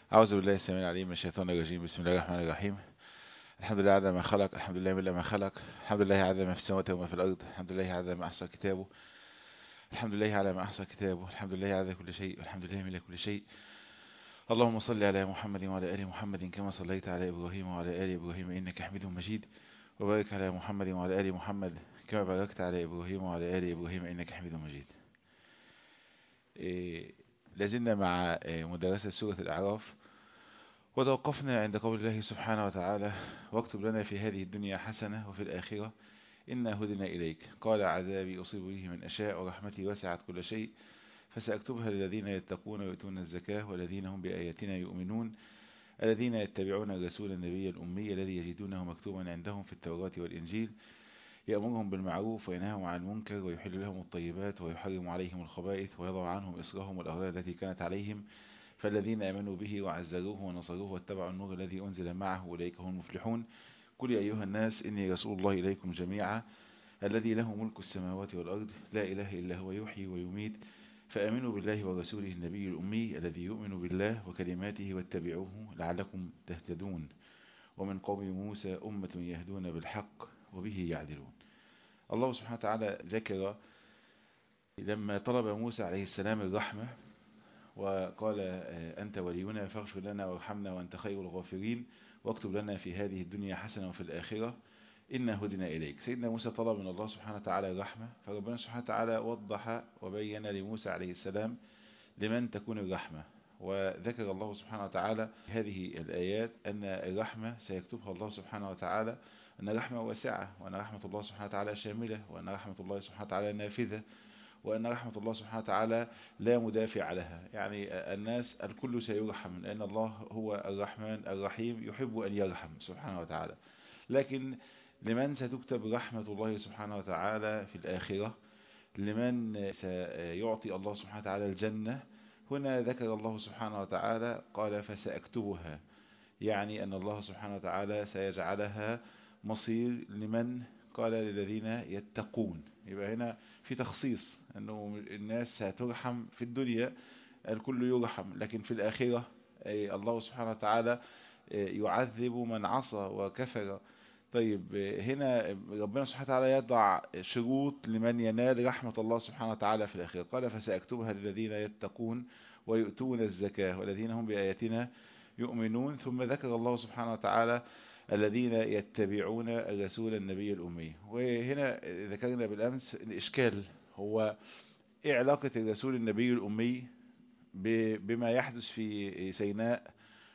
أعوذ بالله السميع العليم من الشيطان الرجيم بسم الله الرحمن الرحيم الحمد لله عدد ما خلق الحمد لله من ما خلق الحمد لله عدد ما في السماوات وما في الأرض الحمد لله عدد ما أحصى كتابه الحمد لله على ما أحصى كتابه الحمد لله عدد كل شيء والحمد لله من كل شيء اللهم صل على محمد وعلى آل محمد كما صليت على إبراهيم وعلى آل إبراهيم إنك حميد مجيد وبارك على محمد وعلى آل محمد كما باركت على إبراهيم وعلى آل إبراهيم إنك حميد مجيد إيه لازلنا مع مدرسة سورة الأعراف وتوقفنا عند قول الله سبحانه وتعالى واكتب لنا في هذه الدنيا حسنة وفي الآخرة إنا هدنا إليك قال عذابي أصيب به من أشاء ورحمتي وسعت كل شيء فسأكتبها للذين يتقون ويؤتون الزكاة والذين هم بآياتنا يؤمنون الذين يتبعون الرسول النبي الأمي الذي يجدونه مكتوبا عندهم في التوراة والإنجيل يأمرهم بالمعروف وينهاهم عن المنكر ويحل لهم الطيبات ويحرم عليهم الخبائث ويضع عنهم إصرهم والأغلال التي كانت عليهم فالذين آمنوا به وعزروه ونصروه واتبعوا النور الذي أنزل معه أولئك هم المفلحون قل يا أيها الناس إني رسول الله إليكم جميعا الذي له ملك السماوات والأرض لا إله إلا هو يحيي ويميت فآمنوا بالله ورسوله النبي الأمي الذي يؤمن بالله وكلماته واتبعوه لعلكم تهتدون ومن قوم موسى أمة يهدون بالحق وبه يعدلون الله سبحانه وتعالى ذكر لما طلب موسى عليه السلام الرحمة وقال أنت ولينا فاغفر لنا وارحمنا وأنت خير الغافرين واكتب لنا في هذه الدنيا حسنة وفي الآخرة إنا هدنا إليك سيدنا موسى طلب من الله سبحانه وتعالى الرحمة فربنا سبحانه وتعالى وضح وبين لموسى عليه السلام لمن تكون الرحمة وذكر الله سبحانه وتعالى هذه الآيات أن الرحمة سيكتبها الله سبحانه وتعالى أن الرحمة واسعة وأن رحمة الله سبحانه وتعالى شاملة وأن رحمة الله سبحانه وتعالى نافذة وأن رحمة الله سبحانه وتعالى لا مدافع لها يعني الناس الكل سيرحم لأن الله هو الرحمن الرحيم يحب أن يرحم سبحانه وتعالى لكن لمن ستكتب رحمة الله سبحانه وتعالى في الآخرة لمن سيعطي الله سبحانه وتعالى الجنة هنا ذكر الله سبحانه وتعالى قال فسأكتبها يعني أن الله سبحانه وتعالى سيجعلها مصير لمن قال للذين يتقون يبقى هنا في تخصيص أنه الناس هترحم في الدنيا الكل يرحم لكن في الآخرة الله سبحانه وتعالى يعذب من عصى وكفر طيب هنا ربنا سبحانه وتعالى يضع شروط لمن ينال رحمة الله سبحانه وتعالى في الآخرة قال فسأكتبها للذين يتقون ويؤتون الزكاة والذين هم بآياتنا يؤمنون ثم ذكر الله سبحانه وتعالى الذين يتبعون الرسول النبي الأمي وهنا ذكرنا بالأمس الإشكال هو إيه علاقة الرسول النبي الأمي بما يحدث في سيناء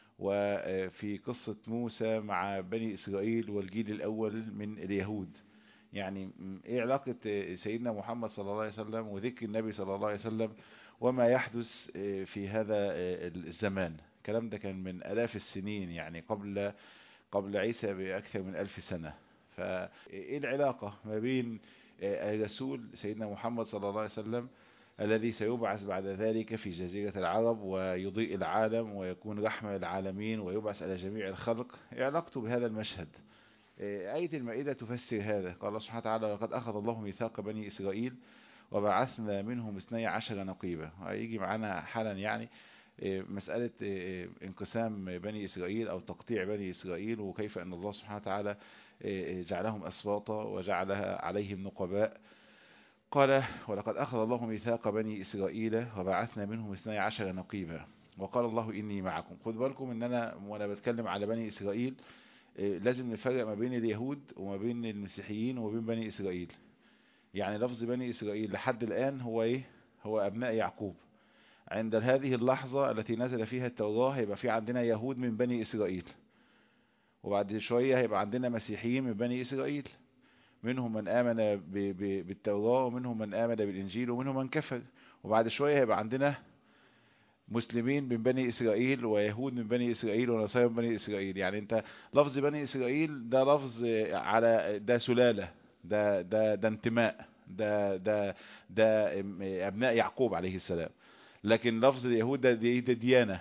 وفي قصة موسى مع بني إسرائيل والجيل الأول من اليهود يعني إيه علاقة سيدنا محمد صلى الله عليه وسلم وذكر النبي صلى الله عليه وسلم وما يحدث في هذا الزمان الكلام ده كان من ألاف السنين يعني قبل قبل عيسى بأكثر من ألف سنة فإيه العلاقة ما بين الرسول سيدنا محمد صلى الله عليه وسلم الذي سيبعث بعد ذلك في جزيرة العرب ويضيء العالم ويكون رحمة للعالمين ويبعث على جميع الخلق علاقته بهذا المشهد آية المائدة تفسر هذا قال الله سبحانه وتعالى لقد أخذ الله ميثاق بني إسرائيل وبعثنا منهم اثني عشر نقيبا هيجي معانا حالا يعني مسألة انقسام بني إسرائيل أو تقطيع بني إسرائيل وكيف أن الله سبحانه وتعالى جعلهم أسباطا وجعلها عليهم نقباء قال ولقد أخذ الله ميثاق بني إسرائيل وبعثنا منهم اثني عشر نقيبا وقال الله إني معكم خد بالكم إن أنا وأنا بتكلم على بني إسرائيل لازم نفرق ما بين اليهود وما بين المسيحيين وما بين بني إسرائيل يعني لفظ بني إسرائيل لحد الآن هو إيه هو أبناء يعقوب عند هذه اللحظة التي نزل فيها التوراة هيبقى في عندنا يهود من بني إسرائيل وبعد شوية هيبقى عندنا مسيحيين من بني إسرائيل منهم من آمن بالتوراة ومنهم من آمن بالإنجيل ومنهم من كفر وبعد شوية هيبقى عندنا مسلمين من بني إسرائيل ويهود من بني إسرائيل ونصارى من بني إسرائيل يعني أنت لفظ بني إسرائيل ده لفظ على ده سلالة ده ده ده انتماء ده ده ده أبناء يعقوب عليه السلام لكن لفظ اليهود ده, دي ده ديانة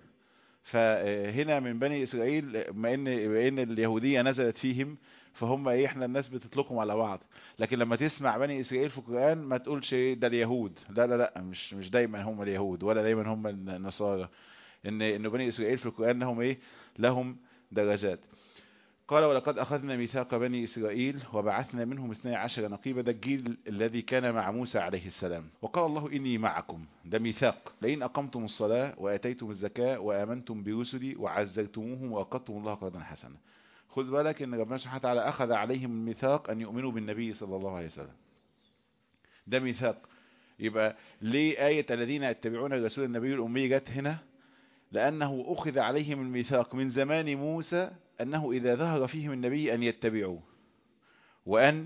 فهنا من بني إسرائيل بما إن, إن اليهودية نزلت فيهم فهم ايه احنا الناس بتطلقهم على بعض لكن لما تسمع بني اسرائيل في القرآن ما تقولش ده اليهود لا لا لا مش مش دايما هم اليهود ولا دايما هم النصارى ان ان بني اسرائيل في القرآن لهم ايه لهم درجات قال ولقد أخذنا ميثاق بني إسرائيل وبعثنا منهم اثني عشر نقيبا ده الجيل الذي كان مع موسى عليه السلام وقال الله إني معكم ده ميثاق لئن أقمتم الصلاة وآتيتم الزكاة وآمنتم برسلي وعزرتموهم وأقدتم الله قرضا حسنا خد بالك ان ربنا سبحانه وتعالى أخذ عليهم الميثاق أن يؤمنوا بالنبي صلى الله عليه وسلم ده ميثاق يبقى ليه آية الذين يتبعون الرسول النبي الأمي جت هنا لأنه أخذ عليهم الميثاق من زمان موسى أنه إذا ظهر فيهم النبي أن يتبعوه وأن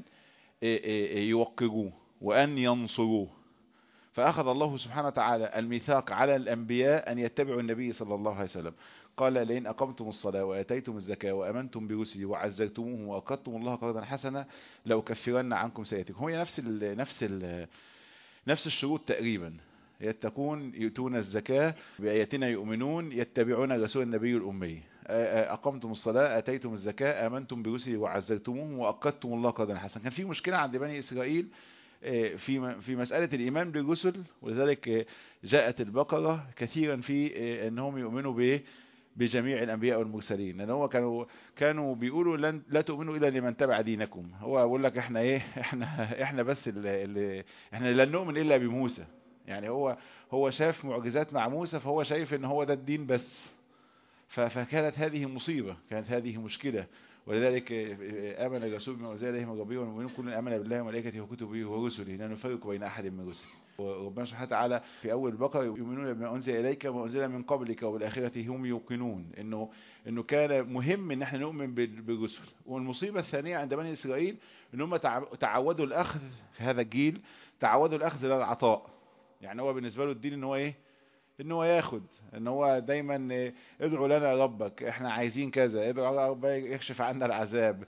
يوقروه وأن ينصروه فأخذ الله سبحانه وتعالى الميثاق على الأنبياء أن يتبعوا النبي صلى الله عليه وسلم قال لئن أقمتم الصلاة وآتيتم الزكاة وأمنتم برسلي وعزرتموهم وأقدتم الله قرضا حسنا لو كفرن عنكم سيئاتكم هي نفس ال نفس ال نفس الشروط تقريبا يتقون يؤتون الزكاة بآياتنا يؤمنون يتبعون رسول النبي الأمي أقمتم الصلاة أتيتم الزكاة آمنتم برسلي وعزرتموهم وأقدتم الله قرضا حسنا كان في مشكلة عند بني إسرائيل في في مسألة الإيمان بالرسل ولذلك جاءت البقرة كثيرا في أنهم يؤمنوا به بجميع الأنبياء والمرسلين لأن هو كانوا كانوا بيقولوا لن لا تؤمنوا إلا لمن تبع دينكم هو بيقول لك احنا ايه احنا احنا بس اللي اللي احنا لن نؤمن إلا بموسى يعني هو هو شاف معجزات مع موسى فهو شايف ان هو ده الدين بس فكانت هذه مصيبة كانت هذه مشكلة ولذلك آمن الرسول بما أنزل إليه من ربه والمؤمنون كل آمن بالله وملائكته وكتبه ورسله لا نفرق بين أحد من رسله وربنا سبحانه وتعالى في أول البقرة يؤمنون بما أنزل إليك وما أنزل من قبلك وبالآخرة هم يوقنون إنه إنه كان مهم إن احنا نؤمن بالرسل والمصيبة الثانية عند بني إسرائيل إن هم تعودوا الأخذ في هذا الجيل تعودوا الأخذ للعطاء يعني هو بالنسبة له الدين إن هو إيه ان هو ياخد ان هو دايما ادعوا لنا ربك احنا عايزين كذا ادعوا ربك يكشف عنا العذاب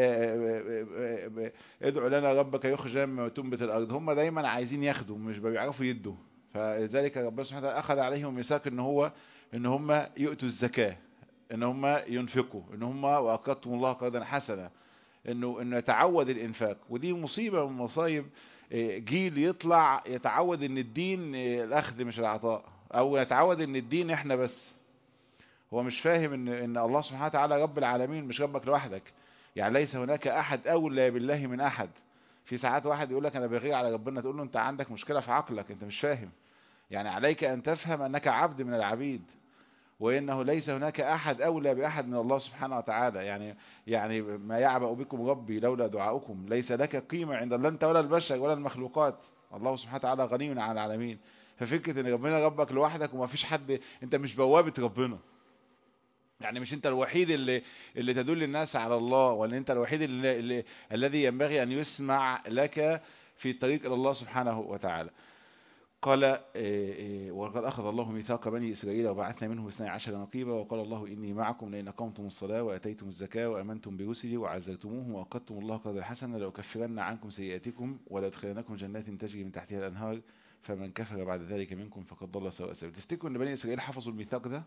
ادعوا لنا ربك يخرج من تنبت الارض هم دايما عايزين ياخدوا مش بيعرفوا يدوا فلذلك ربنا سبحانه وتعالى اخذ عليهم ميثاق ان هو ان هم يؤتوا الزكاه ان هم ينفقوا ان هم واقرضتم الله قرضا حسنا انه انه يتعود الانفاق ودي مصيبه من مصايب جيل يطلع يتعود ان الدين الاخذ مش العطاء او يتعود ان الدين احنا بس هو مش فاهم ان ان الله سبحانه وتعالى رب العالمين مش ربك لوحدك يعني ليس هناك احد اولى بالله من احد في ساعات واحد يقول لك انا بغير على ربنا تقول له انت عندك مشكلة في عقلك انت مش فاهم يعني عليك ان تفهم انك عبد من العبيد وانه ليس هناك احد اولى باحد من الله سبحانه وتعالى يعني يعني ما يعبأ بكم ربي لولا دعاؤكم ليس لك قيمة عند الله انت ولا البشر ولا المخلوقات الله سبحانه وتعالى غني عن العالمين ففكرة ان ربنا ربك لوحدك وما فيش حد انت مش بوابة ربنا يعني مش انت الوحيد اللي اللي تدل الناس على الله ولا انت الوحيد اللي اللي الذي ينبغي ان يسمع لك في الطريق الى الله سبحانه وتعالى قال وقد أخذ الله ميثاق بني إسرائيل وبعثنا منهم اثني عشر نقيبا وقال الله إني معكم لئن أقمتم الصلاة وأتيتم الزكاة وأمنتم برسلي وعزرتموهم وأقدتم الله قدر حسنا لأكفرن عنكم سيئاتكم ولأدخلنكم جنات تجري من تحتها الأنهار فمن كفر بعد ذلك منكم فقد ضل سواء السبيل تفتكروا ان بني اسرائيل حفظوا الميثاق ده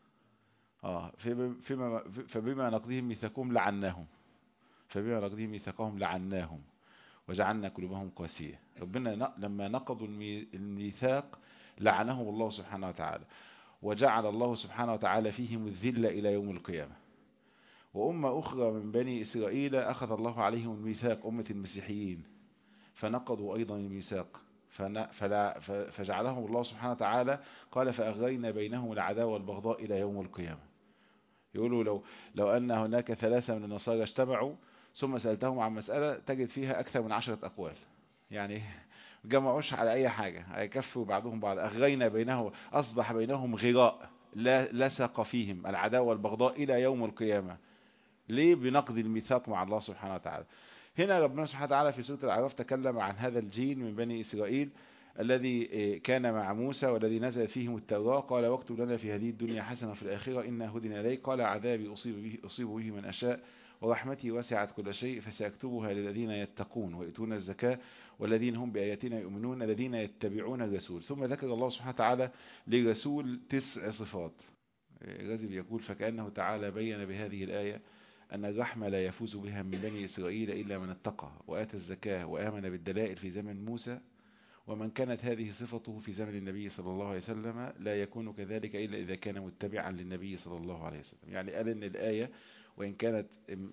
اه فيما فبما نقضيهم ميثاقهم لعناهم فبما نقضيهم ميثاقهم لعناهم وجعلنا قلوبهم قاسية ربنا لما نقضوا الميثاق لعنهم الله سبحانه وتعالى وجعل الله سبحانه وتعالى فيهم الذل إلى يوم القيامة وأمة أخرى من بني إسرائيل أخذ الله عليهم الميثاق أمة المسيحيين فنقضوا أيضا الميثاق فلا فجعلهم الله سبحانه وتعالى قال فأغرينا بينهم العداوة والبغضاء إلى يوم القيامة يقولوا لو لو أن هناك ثلاثة من النصارى اجتمعوا ثم سألتهم عن مسألة تجد فيها أكثر من عشرة أقوال يعني جمعوش على أي حاجة هيكفوا بعضهم بعض أغرينا بينه أصبح بينهم غراء لا لسق فيهم العداوة والبغضاء إلى يوم القيامة ليه بنقضي الميثاق مع الله سبحانه وتعالى هنا ربنا سبحانه وتعالى في سورة الأعراف تكلم عن هذا الجيل من بني إسرائيل الذي كان مع موسى والذي نزل فيهم التوراة قال واكتب لنا في هذه الدنيا حسنة في الآخرة إنا هدنا إليك قال عذابي أصيب به, أصيب به من أشاء ورحمتي وسعت كل شيء فسأكتبها للذين يتقون ويؤتون الزكاة والذين هم بآياتنا يؤمنون الذين يتبعون الرسول ثم ذكر الله سبحانه وتعالى للرسول تسع صفات الرجل يقول فكأنه تعالى بين بهذه الآية أن الرحمة لا يفوز بها من بني إسرائيل إلا من اتقى وآتى الزكاة وآمن بالدلائل في زمن موسى ومن كانت هذه صفته في زمن النبي صلى الله عليه وسلم لا يكون كذلك إلا إذا كان متبعا للنبي صلى الله عليه وسلم يعني قال إن الآية وإن كانت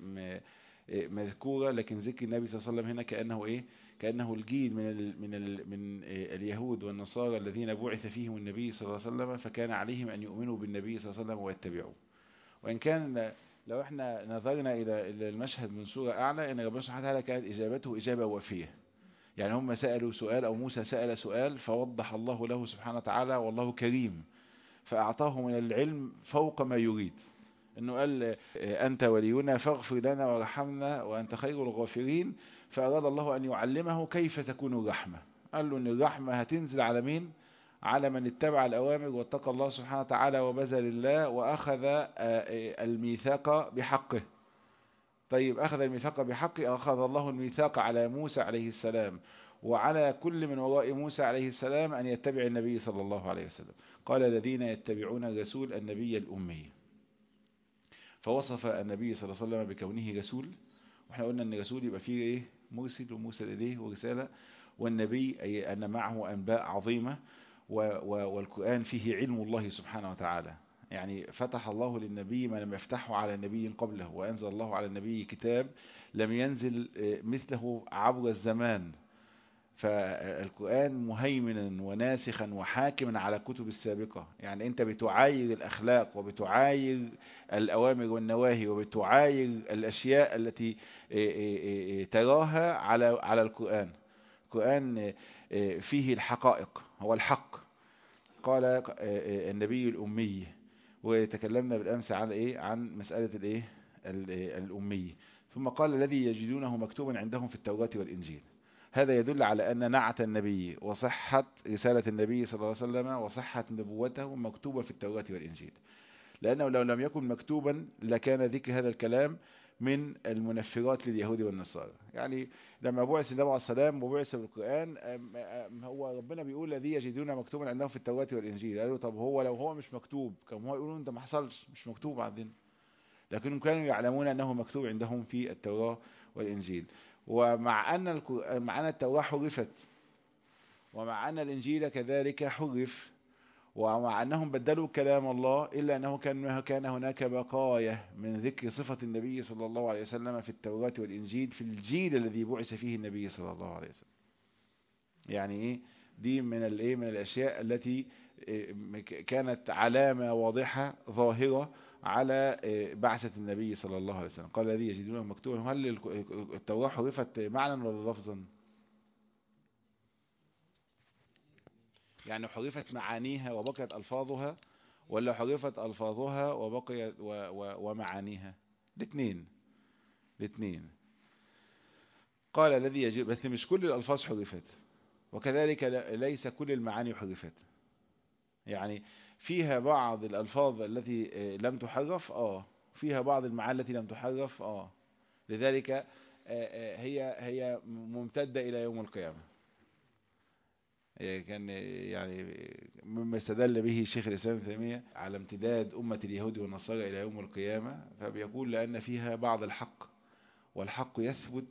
مذكورة لكن ذكر النبي صلى الله عليه وسلم هنا كأنه إيه كأنه الجيل من ال من ال من اليهود والنصارى الذين بعث فيهم النبي صلى الله عليه وسلم فكان عليهم أن يؤمنوا بالنبي صلى الله عليه وسلم ويتبعوه وإن كان لو احنا نظرنا إلى المشهد من صورة أعلى أن ربنا سبحانه وتعالى كانت إجابته إجابة وفية يعني هم سألوا سؤال أو موسى سأل سؤال فوضح الله له سبحانه وتعالى والله كريم فأعطاه من العلم فوق ما يريد انه قال انت ولينا فاغفر لنا وارحمنا وانت خير الغافرين فاراد الله ان يعلمه كيف تكون الرحمة قال له ان الرحمة هتنزل على مين على من اتبع الاوامر واتقى الله سبحانه وتعالى وبذل الله واخذ الميثاق بحقه طيب اخذ الميثاق بحقه اخذ الله الميثاق على موسى عليه السلام وعلى كل من وراء موسى عليه السلام ان يتبع النبي صلى الله عليه وسلم قال الذين يتبعون الرسول النبي الامي فوصف النبي صلى الله عليه وسلم بكونه رسول واحنا قلنا ان الرسول يبقى فيه ايه مرسل ومرسل اليه ورسالة والنبي أي أن معه أنباء عظيمة والقرآن فيه علم الله سبحانه وتعالى يعني فتح الله للنبي ما لم يفتحه على نبي قبله وأنزل الله على النبي كتاب لم ينزل مثله عبر الزمان فالقرآن مهيمنا وناسخا وحاكما على الكتب السابقة يعني انت بتعاير الأخلاق وبتعاير الأوامر والنواهي وبتعاير الأشياء التي تراها على على القرآن القرآن فيه الحقائق هو الحق قال النبي الأمي وتكلمنا بالأمس عن إيه عن مسألة الإيه الأمي ثم قال الذي يجدونه مكتوبا عندهم في التوراة والإنجيل هذا يدل على أن نعت النبي وصحة رسالة النبي صلى الله عليه وسلم وصحة نبوته مكتوبة في التوراة والإنجيل لأنه لو لم يكن مكتوبا لكان ذكر هذا الكلام من المنفرات لليهود والنصارى يعني لما بعث النبي عليه السلام وبعث بالقرآن هو ربنا بيقول الذي يجدون مكتوبا عندهم في التوراة والإنجيل قالوا طب هو لو هو مش مكتوب كم هو يقولون ده ما حصلش مش مكتوب عندنا لكنهم كانوا يعلمون أنه مكتوب عندهم في التوراة والإنجيل ومع أن مع أن التوراة حرفت ومع أن الإنجيل كذلك حرف ومع أنهم بدلوا كلام الله إلا أنه كان كان هناك بقايا من ذكر صفة النبي صلى الله عليه وسلم في التوراة والإنجيل في الجيل الذي بعث فيه النبي صلى الله عليه وسلم يعني إيه دي من الإيه من الأشياء التي كانت علامة واضحة ظاهرة على بعثة النبي صلى الله عليه وسلم قال الذي يجدونه مكتوبا هل التوراة حرفت معنى ولا لفظا يعني حرفت معانيها وبقيت ألفاظها ولا حرفت ألفاظها وبقيت و و ومعانيها الاثنين الاثنين قال الذي يجب بس مش كل الألفاظ حرفت وكذلك ليس كل المعاني حرفت يعني فيها بعض الألفاظ التي لم تحرف آه فيها بعض المعاني التي لم تحرف آه لذلك هي هي ممتدة إلى يوم القيامة كان يعني مما استدل به شيخ الإسلام ابن تيمية على امتداد أمة اليهود والنصارى إلى يوم القيامة فبيقول لأن فيها بعض الحق والحق يثبت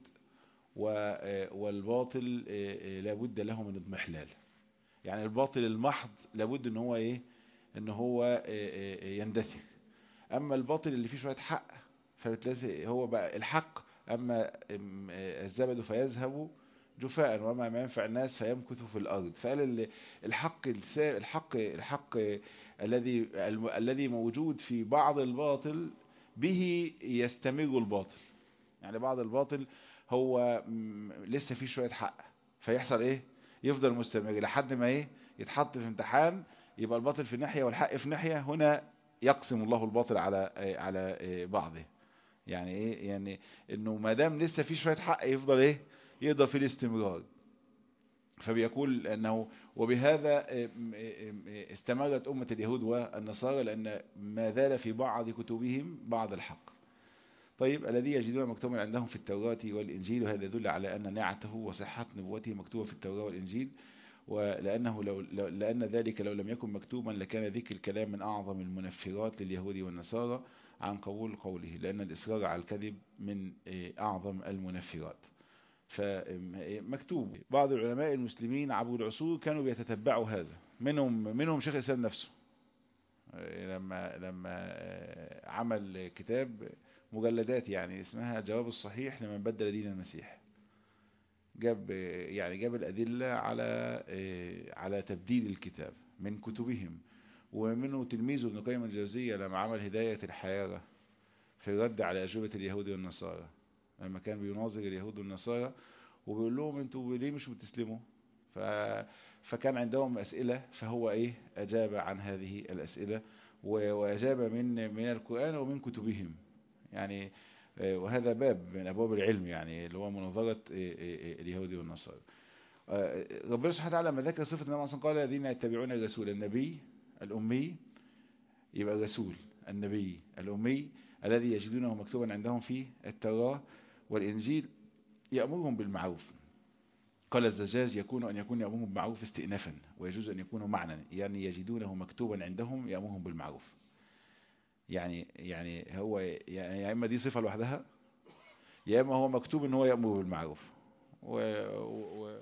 والباطل لابد له من اضمحلال يعني الباطل المحض لابد ان هو ايه ان هو يندثر اما الباطل اللي فيه شوية حق فبتلاقي هو بقى الحق اما الزبد فيذهب جفاء وما ما ينفع الناس فيمكث في الارض فقال الحق الحق الحق الذي الذي موجود في بعض الباطل به يستمر الباطل يعني بعض الباطل هو لسه فيه شوية حق فيحصل ايه يفضل مستمر لحد ما ايه يتحط في امتحان يبقى الباطل في ناحية والحق في ناحية هنا يقسم الله الباطل على على بعضه يعني ايه يعني انه ما دام لسه في شوية حق يفضل ايه يقدر في الاستمرار فبيقول انه وبهذا استمرت امة اليهود والنصارى لان ما زال في بعض كتبهم بعض الحق طيب الذي يجدون مكتوبا عندهم في التوراة والإنجيل وهذا يدل على أن نعته وصحة نبوته مكتوبة في التوراة والإنجيل ولأنه لو لأن ذلك لو لم يكن مكتوبا لكان ذكر الكلام من أعظم المنفرات لليهود والنصارى عن قبول قوله لأن الإصرار على الكذب من أعظم المنفرات فمكتوب بعض العلماء المسلمين عبر العصور كانوا بيتتبعوا هذا منهم منهم شيخ الإسلام نفسه لما لما عمل كتاب مجلدات يعني اسمها جواب الصحيح لمن بدل دين المسيح جاب يعني جاب الأدلة على على تبديل الكتاب من كتبهم ومنه تلميذه ابن قيم الجوزية لما عمل هداية الحيارة في الرد على أجوبة اليهود والنصارى لما كان بيناظر اليهود والنصارى وبيقول لهم انتوا ليه مش بتسلموا ف... فكان عندهم أسئلة فهو ايه أجاب عن هذه الأسئلة وأجاب من من القرآن ومن كتبهم يعني وهذا باب من أبواب العلم يعني اللي هو مناظرة اليهود والنصارى ربنا سبحانه وتعالى لما ذكر صفة النبي صلى قال الذين يتبعون الرسول النبي الأمي يبقى الرسول النبي الأمي الذي يجدونه مكتوبا عندهم في التوراة والإنجيل يأمرهم بالمعروف قال الزجاج يكون أن يكون يأمرهم بالمعروف استئنافا ويجوز أن يكون معنى يعني يجدونه مكتوبا عندهم يأمرهم بالمعروف يعني يعني هو يعني يا إما دي صفة لوحدها يا إما هو مكتوب أن هو يأمر بالمعروف و, و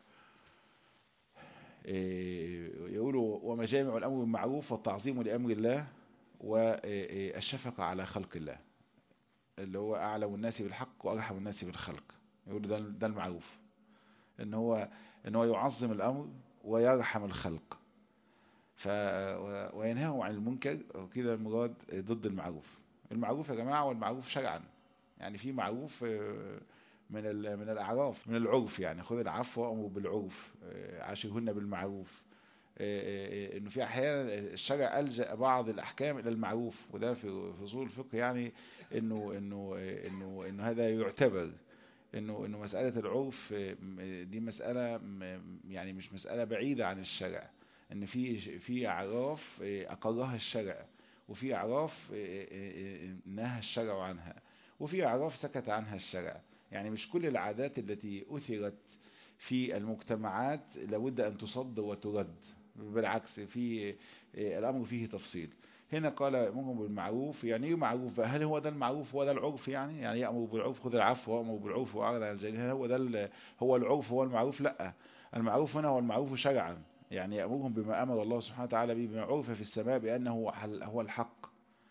يقولوا ومجامع الأمر بالمعروف والتعظيم لأمر الله والشفقة على خلق الله اللي هو أعلم الناس بالحق وأرحم الناس بالخلق يقول ده ده المعروف ان هو ان هو يعظم الأمر ويرحم الخلق ف وينهاهم عن المنكر وكده المراد ضد المعروف المعروف يا جماعة والمعروف شرعا يعني في معروف من من الأعراف من العرف يعني خذ العفو وأمر بالعرف عاشرهن بالمعروف انه في احيانا الشرع الجا بعض الاحكام الى المعروف وده في اصول الفقه يعني انه انه انه انه هذا يعتبر انه انه مساله العرف دي مساله يعني مش مساله بعيده عن الشرع ان في في اعراف اقرها الشرع وفي اعراف نهى الشرع عنها وفي اعراف سكت عنها الشرع يعني مش كل العادات التي اثرت في المجتمعات لابد ان تصد وترد بالعكس في الامر فيه تفصيل هنا قال يأمرهم بالمعروف يعني ايه معروف هل هو ده المعروف هو ده العرف يعني يعني يأمر بالعرف خذ العفو وأمر بالعرف وأعرض عن الجاهلين هل هو ده هو العرف هو المعروف لا المعروف هنا هو المعروف شرعا يعني يأمرهم بما أمر الله سبحانه وتعالى به بما عرف في السماء بأنه هو الحق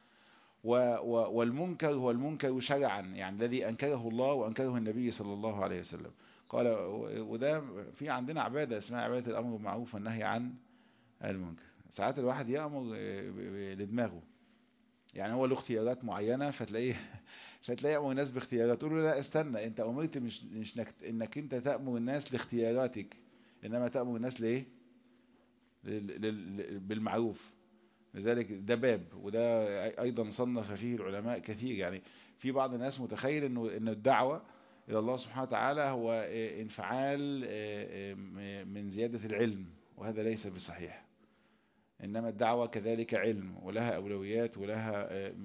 والمنكر هو المنكر شرعا يعني الذي أنكره الله وأنكره النبي صلى الله عليه وسلم قال وده في عندنا عبادة اسمها عبادة الأمر بالمعروف والنهي عن المنكر ساعات الواحد يأمر لدماغه يعني هو له اختيارات معينة فتلاقيه فتلاقي يأمر الناس باختيارات تقول له لا استنى انت أمرت مش, مش انك انت تأمر الناس لاختياراتك انما تأمر الناس ليه بالمعروف لذلك ده باب وده ايضا صنف فيه العلماء كثير يعني في بعض الناس متخيل انه ان الدعوة الى الله سبحانه وتعالى هو انفعال من زيادة العلم وهذا ليس بصحيح إنما الدعوة كذلك علم ولها أولويات ولها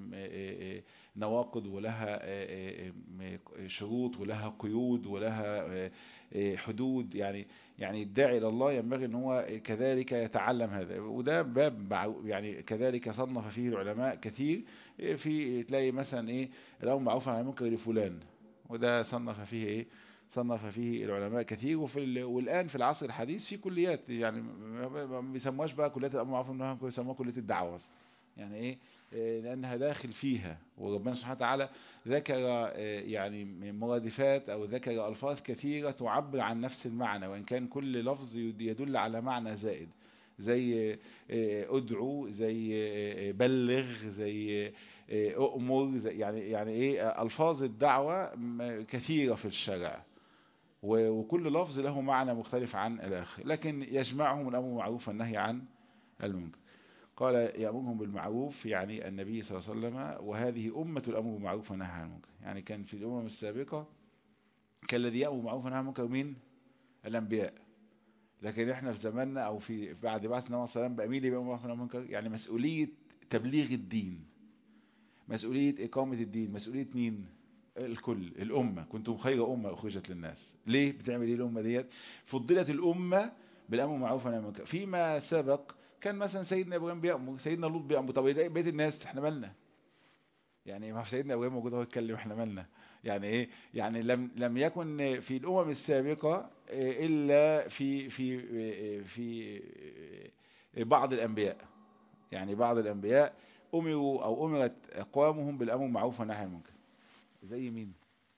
نواقض ولها شروط ولها قيود ولها حدود يعني يعني الداعي إلى الله ينبغي أن هو كذلك يتعلم هذا وده باب يعني كذلك صنف فيه العلماء كثير في تلاقي مثلا إيه الأمر معروف عن المنكر لفلان وده صنف فيه إيه صنف فيه العلماء كثير وفي والآن في العصر الحديث في كليات يعني ما بيسموهاش بقى كليات الأمر معروف انها بيسموها كلية الدعوة يعني ايه لأنها داخل فيها وربنا سبحانه وتعالى ذكر يعني مرادفات أو ذكر ألفاظ كثيرة تعبر عن نفس المعنى وإن كان كل لفظ يدل على معنى زائد زي ادعو زي بلغ زي اؤمر زي يعني يعني ايه الفاظ الدعوه كثيره في الشرع وكل لفظ له معنى مختلف عن الاخر لكن يجمعهم الامر بالمعروف والنهي عن المنكر قال يأمرهم بالمعروف يعني النبي صلى الله عليه وسلم وهذه أمة الأمر بالمعروف والنهي عن المنكر يعني كان في الأمم السابقة كالذي يأمر بالمعروف والنهي عن المنكر مين الأنبياء لكن احنا في زماننا او في بعد بعث النبي صلى الله عليه وسلم بقى مين اللي بيأمر بالمعروف والنهي عن المنكر يعني مسؤولية تبليغ الدين مسؤولية إقامة الدين مسؤولية مين الكل الأمة كنتم خير أمة أخرجت للناس ليه بتعمل إيه الأمة ديت فضلت الأمة بالأمر بالمعروف والنهي عن المنكر فيما سبق كان مثلا سيدنا إبراهيم بيأمر سيدنا لوط بيأمر طب بقية الناس احنا مالنا يعني ما سيدنا ابراهيم موجود هو يتكلم احنا مالنا يعني ايه يعني لم لم يكن في الامم السابقه الا في في في بعض الانبياء يعني بعض الانبياء امروا او امرت اقوامهم بالامر بالمعروف والنهي عن المنكر زي مين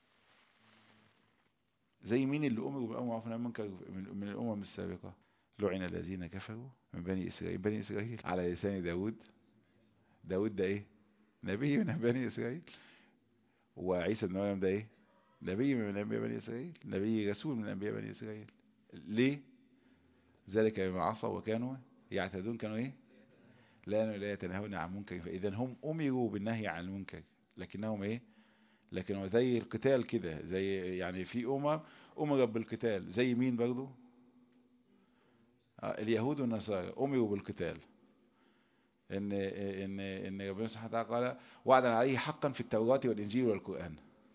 زي مين اللي امروا بالامر بالمعروف والنهي عن المنكر من الامم السابقه لعن الذين كفروا من بني اسرائيل بني اسرائيل على لسان داود داود ده ايه نبي من بني اسرائيل وعيسى بن مريم ده ايه نبي من انبياء بني اسرائيل نبي رسول من انبياء بني اسرائيل ليه ذلك بما عصوا وكانوا يعتدون كانوا ايه لا لا يتناهون عن منكر فاذا هم امروا بالنهي عن المنكر لكنهم ايه لكن زي القتال كده زي يعني في امم امرت بالقتال زي مين برضو آه اليهود والنصارى امروا بالقتال ان ان ان ربنا سبحانه وتعالى قال وعدا عليه حقا في التوراة والانجيل والقرآن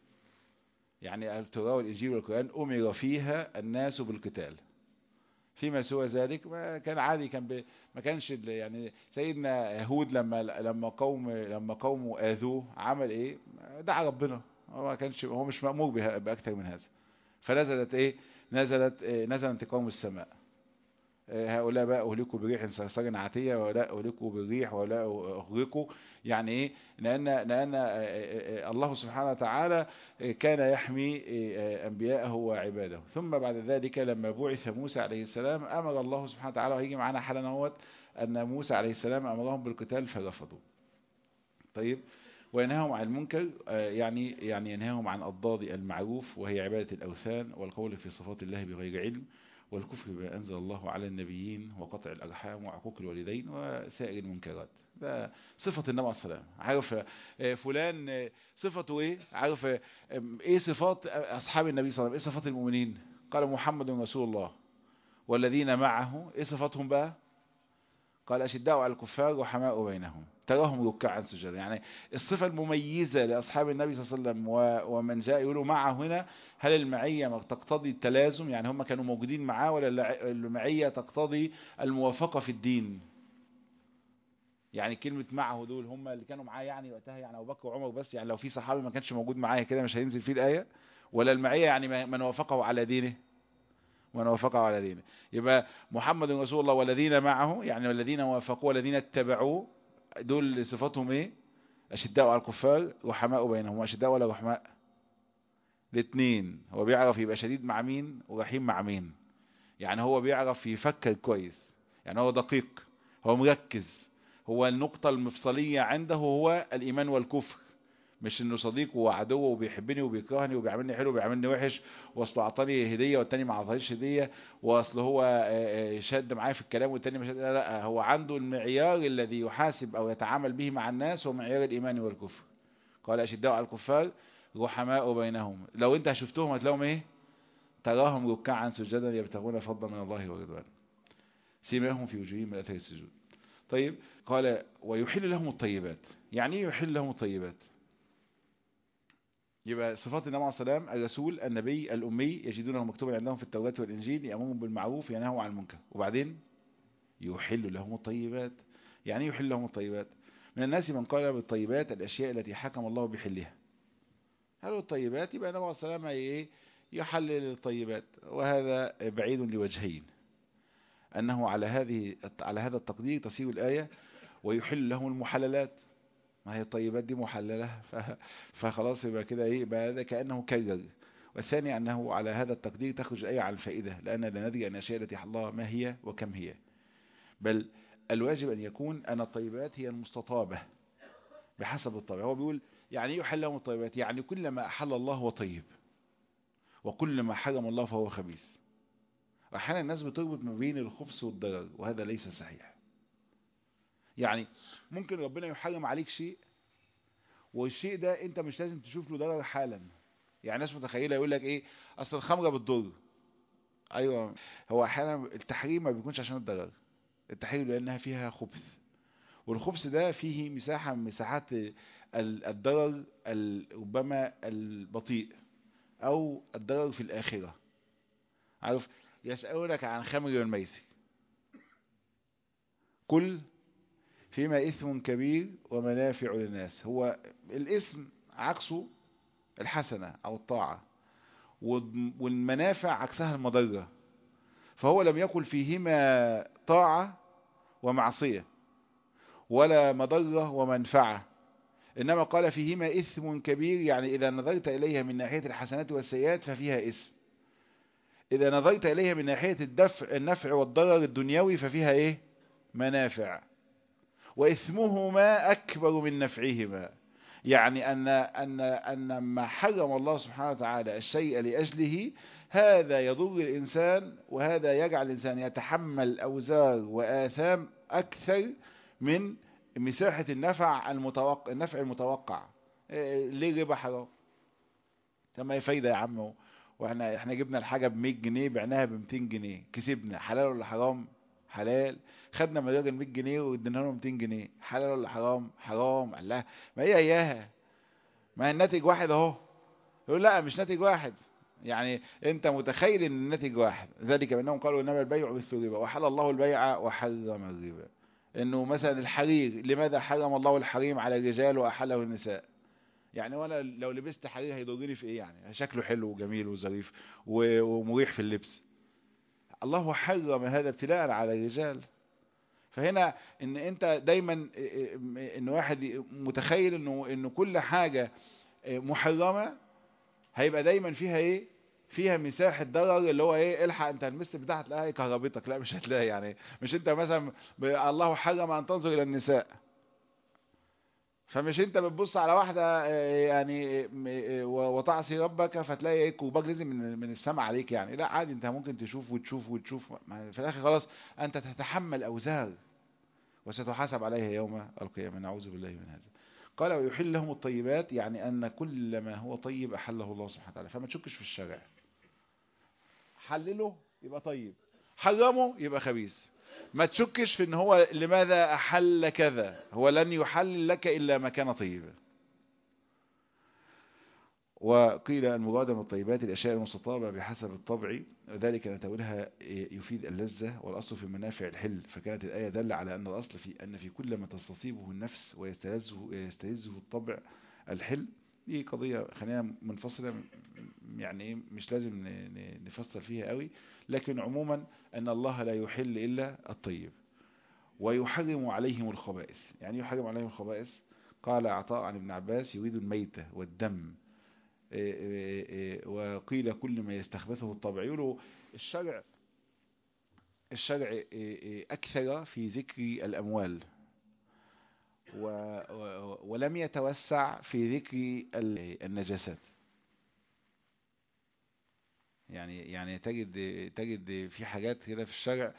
يعني التوراة والانجيل والقرآن امر فيها الناس بالقتال فيما سوى ذلك ما كان عادي كان ب... ما كانش يعني سيدنا هود لما لما قوم لما قومه اذوه عمل ايه دعا ربنا هو ما كانش هو مش مأمور بها باكثر من هذا فنزلت ايه نزلت إيه نزل انتقام السماء هؤلاء بقى أهلكوا بريح صرصر عاتية وهؤلاء أهلكوا بالريح وهؤلاء أغرقوا يعني إيه لأن, لأن الله سبحانه وتعالى كان يحمي أنبياءه وعباده ثم بعد ذلك لما بعث موسى عليه السلام أمر الله سبحانه وتعالى وهيجي معنا حالا نوت أن موسى عليه السلام أمرهم بالقتال فرفضوا طيب وينهاهم عن المنكر يعني يعني ينهاهم عن أضداد المعروف وهي عبادة الأوثان والقول في صفات الله بغير علم والكفر بما أنزل الله على النبيين وقطع الأرحام وعقوق الوالدين وسائر المنكرات ده صفة النبي عليه السلام عارف فلان صفته ايه عارف ايه صفات أصحاب النبي صلى الله عليه وسلم ايه صفات المؤمنين قال محمد رسول الله والذين معه ايه صفاتهم بقى قال أشداء على الكفار وحماء بينهم تراهم ركعا سجدا يعني الصفة المميزة لأصحاب النبي صلى الله عليه وسلم ومن جاء يقولوا معه هنا هل المعية تقتضي التلازم يعني هم كانوا موجودين معاه ولا المعية تقتضي الموافقة في الدين يعني كلمة معه دول هم اللي كانوا معاه يعني وقتها يعني أبو بكر وعمر بس يعني لو في صحابي ما كانش موجود معايا كده مش هينزل فيه الآية ولا المعية يعني من وافقه على دينه من وافقه على دينه يبقى محمد رسول الله والذين معه يعني والذين وافقوا والذين اتبعوه دول صفاتهم ايه اشداء على الكفار رحماء بينهم اشداء ولا رحماء الاثنين هو بيعرف يبقى شديد مع مين ورحيم مع مين يعني هو بيعرف يفكر كويس يعني هو دقيق هو مركز هو النقطة المفصلية عنده هو الإيمان والكفر مش انه صديق وعدو وبيحبني وبيكرهني وبيعملني حلو وبيعملني وحش واصل اعطاني هديه والتاني ما اعطانيش هديه واصل هو شد معايا في الكلام والتاني مش لا, لا هو عنده المعيار الذي يحاسب او يتعامل به مع الناس هو معيار الايمان والكفر قال اشداء على الكفار رحماء بينهم لو انت شفتهم هتلاقيهم ايه تراهم ركعا سجدا يبتغون فضلا من الله ورضوانه سيماهم في وجوههم من اثر السجود طيب قال ويحل لهم الطيبات يعني ايه يحل لهم الطيبات يبقى صفات النبي عليه السلام الرسول النبي الأمي يجدونه مكتوبا عندهم في التوراة والإنجيل يأمرهم بالمعروف ينهوا عن المنكر وبعدين يحل لهم الطيبات يعني يحل لهم الطيبات من الناس من قال بالطيبات الأشياء التي حكم الله بحلها قالوا الطيبات يبقى النبي عليه السلام ايه يحلل الطيبات وهذا بعيد لوجهين أنه على هذه على هذا التقدير تصير الآية ويحل لهم المحللات ما هي الطيبات دي محللة فخلاص يبقى كده ايه يبقى هذا كأنه كرر والثاني أنه على هذا التقدير تخرج الآية عن الفائدة لأن لا ندري أن الأشياء التي حلها ما هي وكم هي بل الواجب أن يكون أن الطيبات هي المستطابة بحسب الطبع هو بيقول يعني يحل لهم الطيبات يعني كل ما أحل الله هو طيب وكل ما حرم الله فهو خبيث أحيانا الناس بتربط ما بين الخبث والضرر وهذا ليس صحيح يعني ممكن ربنا يحرم عليك شيء والشيء ده انت مش لازم تشوف له ضرر حالا يعني ناس متخيله يقول لك ايه اصل الخمره بتضر ايوه هو احيانا التحريم ما بيكونش عشان الضرر التحريم لانها فيها خبث والخبث ده فيه مساحه من مساحات الضرر ربما البطيء او الضرر في الاخره عارف يسالونك عن خمر والميسر كل فيما إثم كبير ومنافع للناس هو الاسم عكسه الحسنة أو الطاعة والمنافع عكسها المضرة فهو لم يقل فيهما طاعة ومعصية ولا مضرة ومنفعة إنما قال فيهما إثم كبير يعني إذا نظرت إليها من ناحية الحسنات والسيئات ففيها إثم إذا نظرت إليها من ناحية الدفع النفع والضرر الدنيوي ففيها إيه منافع وإثمهما أكبر من نفعهما يعني أن, أن, أن ما حرم الله سبحانه وتعالى الشيء لأجله هذا يضر الإنسان وهذا يجعل الإنسان يتحمل أوزار وآثام أكثر من مساحة النفع المتوقع النفع المتوقع ليه ربا حرام طب فايدة يا عم واحنا احنا جبنا الحاجة ب 100 جنيه بعناها ب 200 جنيه كسبنا حلال ولا حرام حلال خدنا من الراجل 100 جنيه وادينا له 200 جنيه حلال ولا حرام حرام قال لها ما هي اياها ما هي الناتج واحد اهو يقول لا مش ناتج واحد يعني انت متخيل ان الناتج واحد ذلك بانهم قالوا انما البيع مثل الربا وحل الله البيع وحرم الربا انه مثلا الحرير لماذا حرم الله الحريم على الرجال واحله النساء يعني وانا لو لبست حرير هيضرني في ايه يعني شكله حلو وجميل وظريف ومريح في اللبس الله حرم هذا ابتلاء على الرجال فهنا ان انت دايما ان واحد متخيل انه انه كل حاجة محرمة هيبقى دايما فيها ايه فيها مساحة ضرر اللي هو ايه الحق انت المس بتاعها هتلاقيها كهربتك لا مش هتلاقي يعني مش انت مثلا الله حرم ان تنظر الى النساء فمش انت بتبص على واحدة يعني وتعصي ربك فتلاقي ايه كوباج لازم من, من السماء عليك يعني لا عادي انت ممكن تشوف وتشوف وتشوف في الاخر خلاص انت تتحمل اوزار وستحاسب عليها يوم القيامة نعوذ بالله من هذا قال ويحل لهم الطيبات يعني ان كل ما هو طيب احله الله سبحانه وتعالى فما تشكش في الشرع حلله يبقى طيب حرمه يبقى خبيث ما تشكش في ان هو لماذا احل كذا هو لن يحل لك الا ما كان طيبا وقيل المراد من الطيبات الاشياء المستطابة بحسب الطبع ذلك نتولها يفيد اللذة والاصل في منافع الحل فكانت الايه دل على ان الاصل في ان في كل ما تستصيبه النفس ويستلذه يستلذه الطبع الحل دي قضية خلينا منفصلة يعني مش لازم نفصل فيها قوي لكن عموما أن الله لا يحل إلا الطيب ويحرم عليهم الخبائث يعني يحرم عليهم الخبائث قال عطاء عن ابن عباس يريد الميتة والدم وقيل كل ما يستخبثه الطبع يقولوا الشرع الشرع أكثر في ذكر الأموال ولم يتوسع في ذكر النجاسات يعني يعني تجد تجد في حاجات كده في الشرع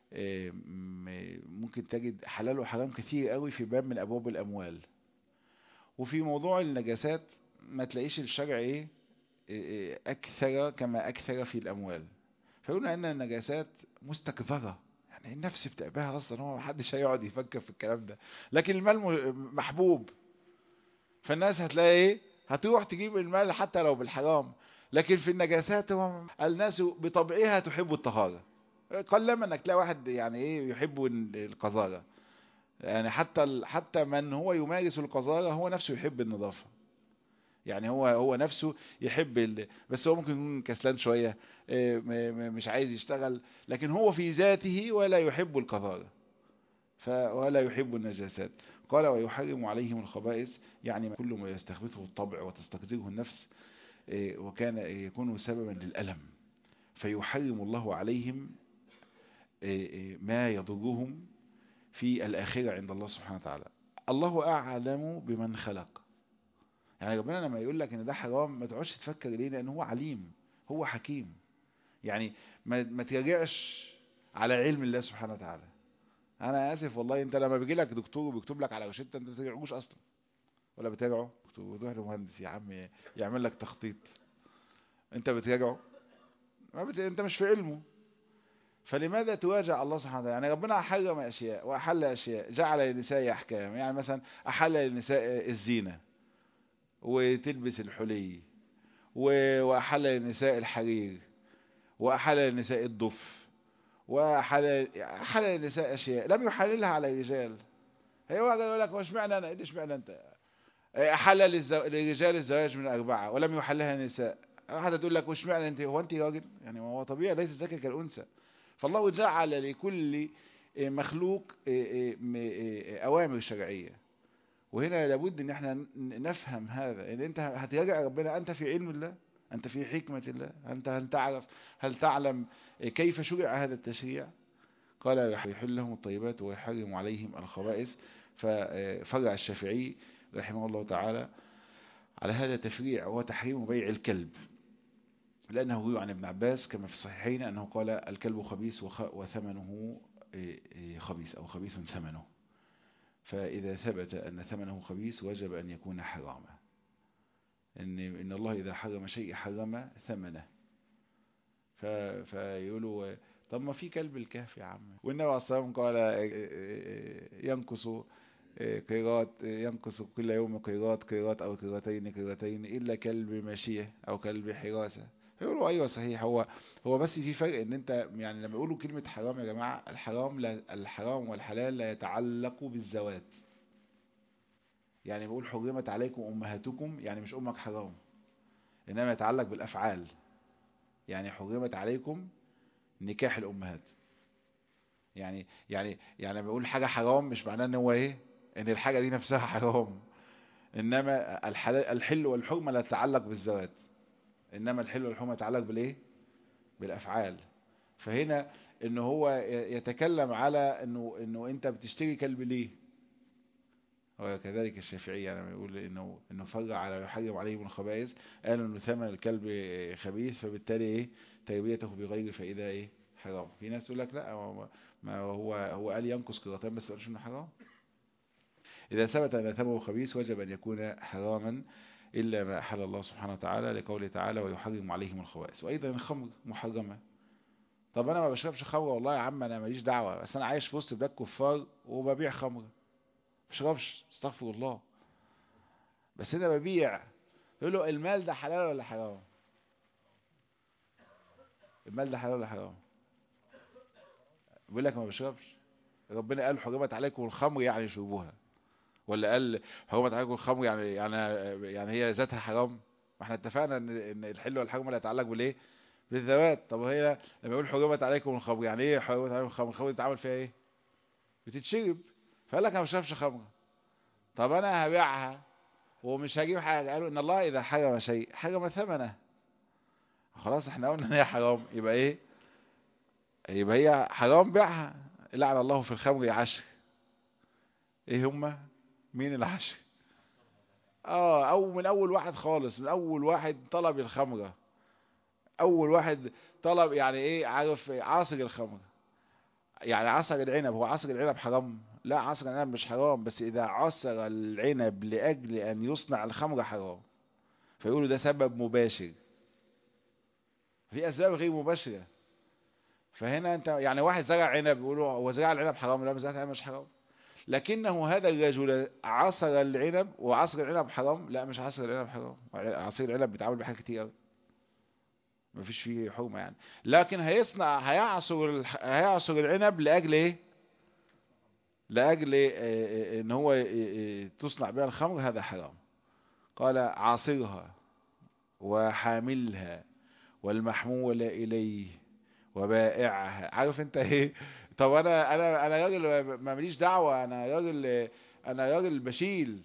ممكن تجد حلال وحرام كتير قوي في باب من ابواب الاموال وفي موضوع النجاسات ما تلاقيش الشرع ايه اكثر كما اكثر في الاموال فيقولون ان النجاسات مستكثره يعني النفس بتقبها اصلا هو محدش هيقعد يفكر في الكلام ده لكن المال محبوب فالناس هتلاقي ايه هتروح تجيب المال حتى لو بالحرام لكن في النجاسات هو الناس بطبعها تحب الطهارة قلما انك تلاقي واحد يعني ايه يحب القذارة يعني حتى حتى من هو يمارس القذارة هو نفسه يحب النظافة يعني هو هو نفسه يحب ال... بس هو ممكن يكون كسلان شوية مش عايز يشتغل لكن هو في ذاته ولا يحب القذارة ولا يحب النجاسات قال ويحرم عليهم الخبائث يعني كل ما يستخبثه الطبع وتستقذره النفس وكان يكون سببا للألم فيحرم الله عليهم ما يضرهم في الآخرة عند الله سبحانه وتعالى الله أعلم بمن خلق يعني ربنا لما يقول لك ان ده حرام ما تقعدش تفكر ليه لان هو عليم هو حكيم يعني ما, ما تراجعش على علم الله سبحانه وتعالى انا اسف والله انت لما بيجي لك دكتور وبيكتب لك على روشته انت ما بتراجعوش اصلا ولا بتراجعه بتروح لمهندس يا عم يعمل لك تخطيط انت بتراجعه ما بت... انت مش في علمه فلماذا تواجع الله سبحانه وتعالى يعني ربنا حرم اشياء واحل اشياء جعل للنساء احكام يعني مثلا احل للنساء الزينه وتلبس الحلي واحل للنساء الحرير واحل للنساء الضف وحل حل للنساء اشياء لم يحللها على الرجال هي واحد يقول لك واش معنى انا ايش معنى انت حلل الزو... للرجال الزواج من اربعه ولم يحلها النساء واحده تقول لك واش معنى انت هو انت راجل يعني هو طبيعي ليس الذكر كالانثى فالله جعل لكل مخلوق اوامر شرعيه وهنا لابد ان احنا نفهم هذا ان انت هتراجع ربنا انت في علم الله انت في حكمه الله انت هل تعرف هل تعلم كيف شرع هذا التشريع قال يحل لهم الطيبات ويحرم عليهم الخبائث ففرع الشافعي رحمه الله تعالى على هذا التفريع وهو تحريم بيع الكلب لأنه روي عن ابن عباس كما في الصحيحين أنه قال الكلب خبيث وثمنه خبيث أو خبيث ثمنه فإذا ثبت أن ثمنه خبيث وجب أن يكون حراما إن, إن الله إذا حرم شيء حرم ثمنه فيقولوا طب ما في كلب الكهف يا عم والنبي عليه الصلاة والسلام قال ينقص قيراط ينقص كل يوم قيراط قيراط أو قيراطين قيراطين إلا كلب ماشية أو كلب حراسة يقولوا أيوة صحيح هو هو بس في فرق إن أنت يعني لما يقولوا كلمة حرام يا جماعة الحرام لا الحرام والحلال لا يتعلق بالزواج يعني بقول حرمت عليكم أمهاتكم يعني مش أمك حرام إنما يتعلق بالأفعال يعني حرمت عليكم نكاح الأمهات يعني يعني يعني لما بقول حاجة حرام مش معناه ان هو ايه ان الحاجة دي نفسها حرام انما الحلال الحل والحرمة لا تتعلق بالزواج انما الحل والحرمة يتعلق بالايه بالافعال فهنا ان هو يتكلم على انه انه انت بتشتري كلب ليه وكذلك الشافعي يعني يقول انه انه فرع على يحرم عليهم الخبائث قال انه ثمن الكلب خبيث فبالتالي ايه تربيته بغير فائده ايه حرام في ناس تقول لك لا هو ما هو هو قال ينقص قراطين بس قالش انه حرام اذا ثبت ان ثمنه خبيث وجب ان يكون حراما الا ما احل الله سبحانه وتعالى لقوله تعالى ويحرم عليهم الخبائث وايضا الخمر محرمه طب انا ما بشربش خمر والله يا عم انا ماليش دعوه بس انا عايش في وسط بلاد كفار وببيع خمر ما بشربش استغفر الله بس انا ببيع يقول له المال ده حلال ولا حرام المال ده حلال ولا حرام بيقول لك ما بشربش ربنا قال حرمت عليكم الخمر يعني شربوها ولا قال حرمت عليكم الخمر يعني يعني يعني هي ذاتها حرام ما احنا اتفقنا ان ان الحل والحرام لا يتعلق بالايه بالذوات طب هي لما يقول حرمت عليكم الخمر يعني ايه حرمت عليكم الخمر الخمر بتتعمل فيها ايه بتتشرب فقال لك انا ما بشربش خمر طب انا هبيعها ومش هجيب حاجه قالوا ان الله اذا حرم شيء حرم ثمنه خلاص احنا قلنا ان هي حرام يبقى ايه يبقى هي حرام بيعها لعن الله في الخمر عشر ايه هما مين العشر اه او من اول واحد خالص من اول واحد طلب الخمرة اول واحد طلب يعني ايه عارف عصر الخمر يعني عصر العنب هو عصر العنب حرام لا عصر العنب مش حرام بس اذا عصر العنب لاجل ان يصنع الخمر حرام فيقولوا ده سبب مباشر في اسباب غير مباشره فهنا انت يعني واحد زرع عنب يقولوا هو زرع العنب حرام لا زرع العنب مش حرام لكنه هذا الرجل عصر العنب وعصر العنب حرام لا مش عصر العنب حرام عصير العنب بيتعامل بحاجات كتير قوي مفيش فيه حرمه يعني لكن هيصنع هيعصر هيعصر العنب لاجل ايه لاجل إيه ان هو إيه تصنع بها الخمر هذا حرام قال عاصرها وحاملها والمحمول اليه وبائعها عارف انت ايه طب انا انا انا راجل ما ماليش دعوه انا راجل انا راجل بشيل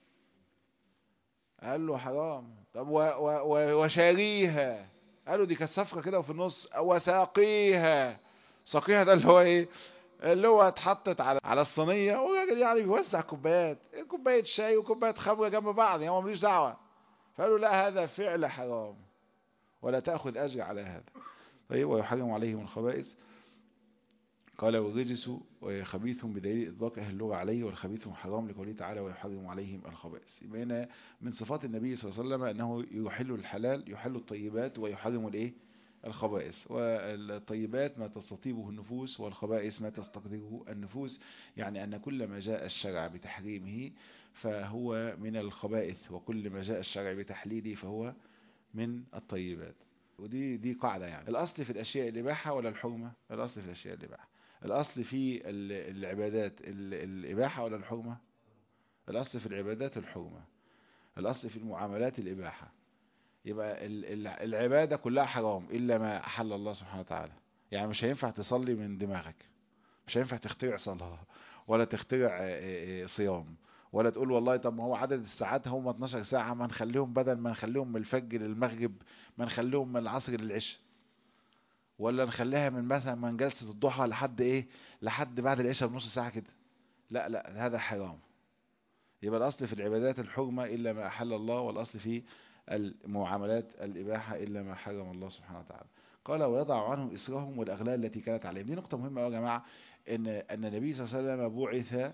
قال له حرام طب و و وشاريها قال له دي كانت صفقه كده وفي النص وساقيها ساقيها ده اللي هو ايه اللي هو اتحطت على على الصينيه والراجل يعني بيوزع كوبايات كوبايه شاي وكوبايه خمره جنب بعض يعني هو ماليش دعوه فقالوا لا هذا فعل حرام ولا تاخذ اجر على هذا طيب ويحرم عليهم الخبائث قال والرجس خبيث بدليل إطلاق أهل اللغة عليه والخبيث حرام لقوله تعالى ويحرم عليهم الخبائث يبقى هنا من صفات النبي صلى الله عليه وسلم أنه يحل الحلال يحل الطيبات ويحرم الإيه الخبائث والطيبات ما تستطيبه النفوس والخبائث ما تستقدره النفوس يعني أن كل ما جاء الشرع بتحريمه فهو من الخبائث وكل ما جاء الشرع بتحليله فهو من الطيبات ودي دي قاعدة يعني الأصل في الأشياء الإباحة ولا الحرمة الأصل في الأشياء الإباحة الاصل في ال- العبادات ال- الاباحة ولا الحرمة الاصل في العبادات الحرمة الاصل في المعاملات الاباحة يبقى ال- ال- العبادة كلها حرام الا ما احل الله سبحانه وتعالى يعني مش هينفع تصلي من دماغك مش هينفع تخترع صلاة ولا تخترع آه، آه، آه، صيام ولا تقول والله طب ما هو عدد الساعات هم 12 ساعة ما نخليهم بدل ما نخليهم من الفجر للمغرب ما نخليهم من العصر للعشاء ولا نخليها من مثلا من جلسة الضحى لحد ايه لحد بعد العشاء بنص ساعة كده لا لا هذا حرام يبقى الأصل في العبادات الحرمة إلا ما أحل الله والأصل في المعاملات الإباحة إلا ما حرم الله سبحانه وتعالى قال ويضع عنهم إسرهم والأغلال التي كانت عليهم دي نقطة مهمة أوي يا جماعة إن أن النبي صلى الله عليه وسلم بعث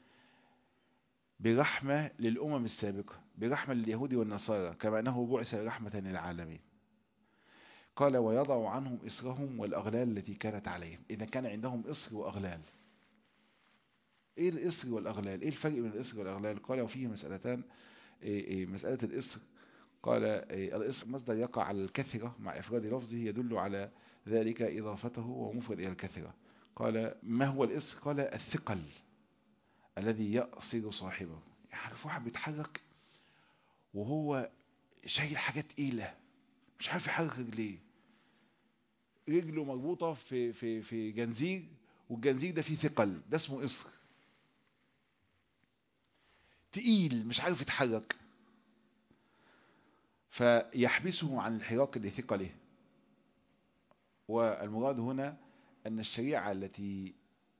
برحمة للأمم السابقة برحمة لليهود والنصارى كما أنه بعث رحمة للعالمين قال ويضع عنهم إسرهم والأغلال التي كانت عليهم إذا كان عندهم إسر وأغلال إيه الإسر والأغلال إيه الفرق بين الإسر والأغلال قال وفيه مسألتان إيه إيه مسألة الإسر قال إيه الإسر مصدر يقع على الكثرة مع إفراد لفظه يدل على ذلك إضافته ومفرد إلى الكثرة قال ما هو الإسر قال الثقل الذي يأصل صاحبه يعني في واحد بيتحرك وهو شايل حاجات تقيلة مش عارف يحرك رجليه رجله مربوطة في في في جنزير والجنزير ده فيه ثقل ده اسمه إصر تقيل مش عارف يتحرك فيحبسه عن الحراك لثقله والمراد هنا أن الشريعة التي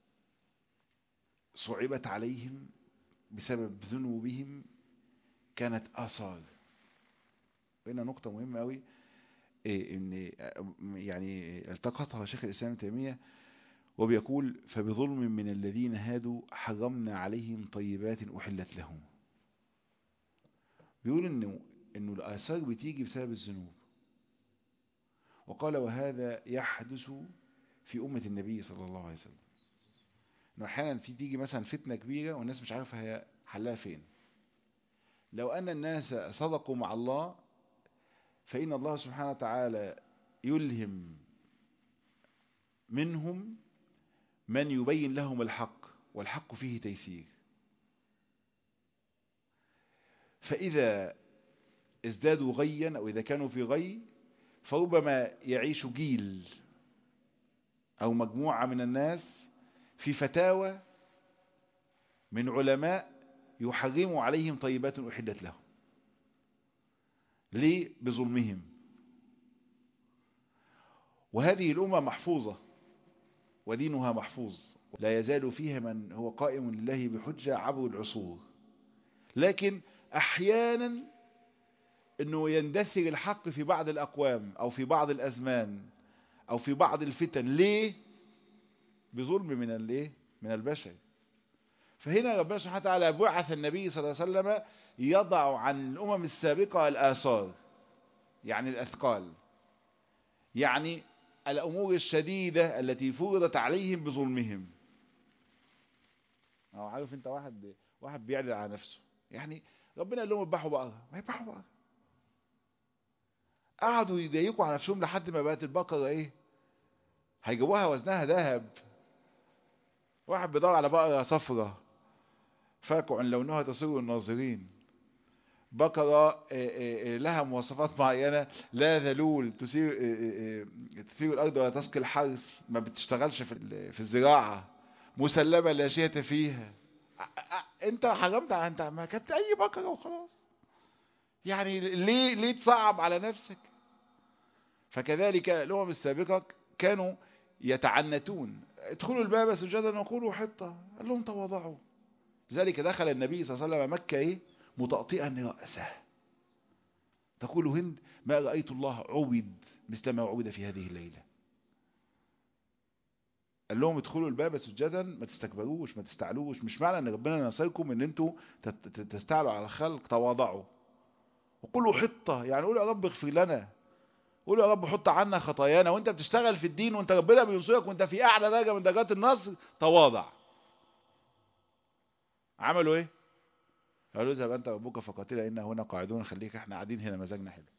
صعبت عليهم بسبب ذنوبهم كانت آثار هنا نقطة مهمة أوي إيه إن يعني التقطها شيخ الإسلام ابن تيمية وبيقول فبظلم من الذين هادوا حرمنا عليهم طيبات أحلت لهم بيقول إنه إنه الآثار بتيجي بسبب الذنوب وقال وهذا يحدث في أمة النبي صلى الله عليه وسلم إنه أحيانا في تيجي مثلا فتنة كبيرة والناس مش عارفة هي حلها فين لو أن الناس صدقوا مع الله فإن الله سبحانه وتعالى يلهم منهم من يبين لهم الحق والحق فيه تيسير فإذا ازدادوا غيا أو إذا كانوا في غي فربما يعيش جيل أو مجموعة من الناس في فتاوى من علماء يحرموا عليهم طيبات أحدت لهم ليه بظلمهم وهذه الأمة محفوظة ودينها محفوظ لا يزال فيها من هو قائم لله بحجة عبر العصور لكن أحيانا أنه يندثر الحق في بعض الأقوام أو في بعض الأزمان أو في بعض الفتن ليه بظلم من الايه من البشر فهنا ربنا سبحانه وتعالى بعث النبي صلى الله عليه وسلم يضع عن الأمم السابقة الآثار يعني الأثقال يعني الأمور الشديدة التي فرضت عليهم بظلمهم أو عارف انت واحد واحد بيعلن على نفسه يعني ربنا قال لهم اذبحوا بقرة ما يذبحوا بقرة قعدوا يضايقوا على نفسهم لحد ما بقت البقرة ايه هيجيبوها وزنها ذهب واحد بيدور على بقرة صفرة فاقع لونها تسر الناظرين بقرة لها مواصفات معينة لا ذلول تثير تثير الأرض ولا تسقي الحرث ما بتشتغلش في في الزراعة مسلمة لا شيء فيها انت حرمت انت ما كانت اي بقرة وخلاص يعني ليه ليه تصعب على نفسك فكذلك الامم السابقة كانوا يتعنتون ادخلوا الباب سجدا وقولوا حطة قال لهم تواضعوا لذلك دخل النبي صلى الله عليه وسلم مكة ايه متأطئا رأسه تقول هند ما رأيت الله عبد مثل ما عبد في هذه الليلة قال لهم ادخلوا الباب سجدا ما تستكبروش ما تستعلوش مش معنى ان ربنا نصركم ان انتوا تستعلوا على الخلق تواضعوا وقولوا حطة يعني قولوا يا رب اغفر لنا قولوا يا رب حط عنا خطايانا وانت بتشتغل في الدين وانت ربنا بينصرك وانت في اعلى درجة من درجات النصر تواضع عملوا ايه قالوا اذهب انت ربك فقاتل ان هنا قاعدون خليك احنا قاعدين هنا مزاجنا حلو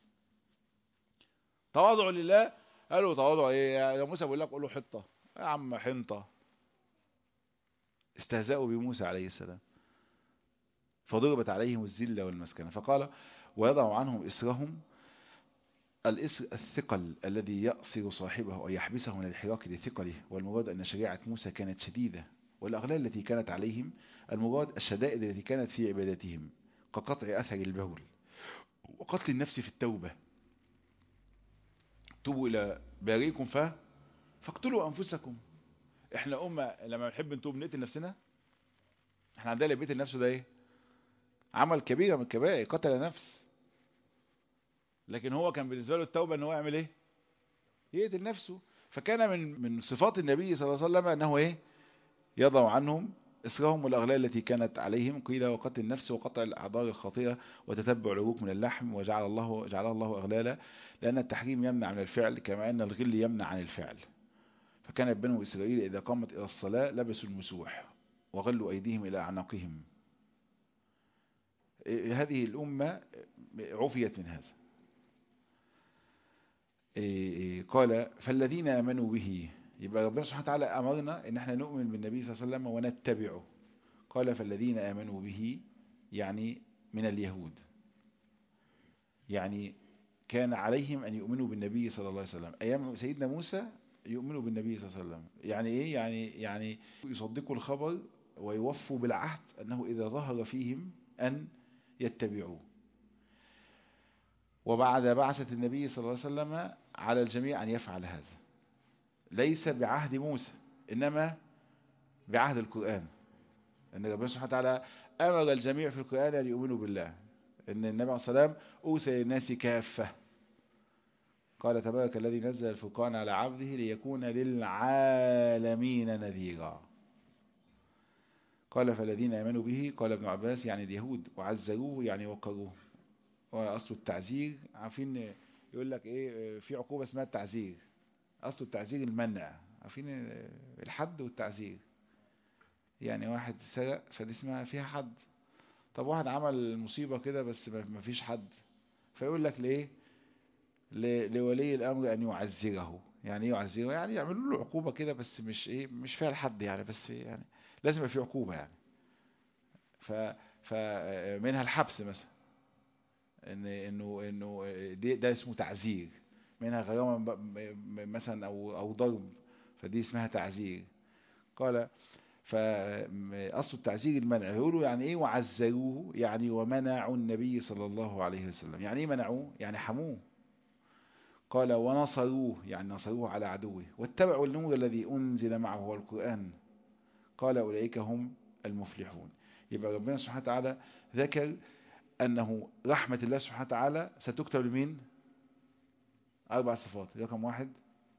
تواضعوا لله قالوا تواضعوا ايه يا موسى بيقول لك قولوا حطه يا عم حنطه استهزأوا بموسى عليه السلام فضربت عليهم الذلة والمسكنة فقال ويضع عنهم إسرهم الإسر الثقل الذي يأسر صاحبه أو يحبسه من الحراك لثقله والمراد أن شريعة موسى كانت شديدة والأغلال التي كانت عليهم المراد الشدائد التي كانت في عبادتهم كقطع أثر البول وقتل النفس في التوبة توبوا إلى باريكم ف فاقتلوا أنفسكم احنا أمة لما نحب نتوب نقتل نفسنا احنا عندنا بيت النفس ده ايه عمل كبيرة من الكبائر قتل نفس لكن هو كان بالنسبة له التوبة ان هو يعمل ايه يقتل نفسه فكان من من صفات النبي صلى الله عليه وسلم انه ايه يضع عنهم إسرهم والأغلال التي كانت عليهم قيل وقتل النفس وقطع الأعضاء الخاطئة وتتبع العروق من اللحم وجعل الله جعل الله أغلالا لأن التحريم يمنع من الفعل كما أن الغل يمنع عن الفعل فكانت بنو إسرائيل إذا قامت إلى الصلاة لبسوا المسوح وغلوا أيديهم إلى أعناقهم هذه الأمة عفيت من هذا قال فالذين آمنوا به يبقى ربنا سبحانه وتعالى أمرنا إن احنا نؤمن بالنبي صلى الله عليه وسلم ونتبعه قال فالذين آمنوا به يعني من اليهود يعني كان عليهم أن يؤمنوا بالنبي صلى الله عليه وسلم أيام سيدنا موسى يؤمنوا بالنبي صلى الله عليه وسلم يعني إيه يعني يعني يصدقوا الخبر ويوفوا بالعهد أنه إذا ظهر فيهم أن يتبعوه وبعد بعثة النبي صلى الله عليه وسلم على الجميع أن يفعل هذا ليس بعهد موسى إنما بعهد القرآن أن ربنا سبحانه وتعالى أمر الجميع في القرآن أن يؤمنوا بالله أن النبي عليه الصلاة والسلام أوصى للناس كافة قال تبارك الذي نزل الفرقان على عبده ليكون للعالمين نذيرا قال فالذين آمنوا به قال ابن عباس يعني اليهود وعزروه يعني وقروه وأصل التعزير عارفين يقول لك إيه في عقوبة اسمها التعزير أصل التعزير المنع عارفين الحد والتعزير يعني واحد سرق فدي اسمها فيها حد طب واحد عمل مصيبة كده بس ما فيش حد فيقول لك ليه لولي الأمر أن يعزره يعني ايه يعزره يعني يعملوا له عقوبة كده بس مش ايه مش فيها الحد يعني بس يعني لازم يبقى في عقوبة يعني ف فمنها الحبس مثلا ان انه انه ده اسمه تعزير منها غرامة مثلا أو, أو ضرب فدي اسمها تعزير قال فأصل التعزير المنع يقولوا يعني إيه وعزروه يعني ومنعوا النبي صلى الله عليه وسلم يعني إيه منعوه يعني حموه قال ونصروه يعني نصروه على عدوه واتبعوا النور الذي أنزل معه هو القرآن قال أولئك هم المفلحون يبقى ربنا سبحانه وتعالى ذكر أنه رحمة الله سبحانه وتعالى ستكتب لمين أربع صفات رقم واحد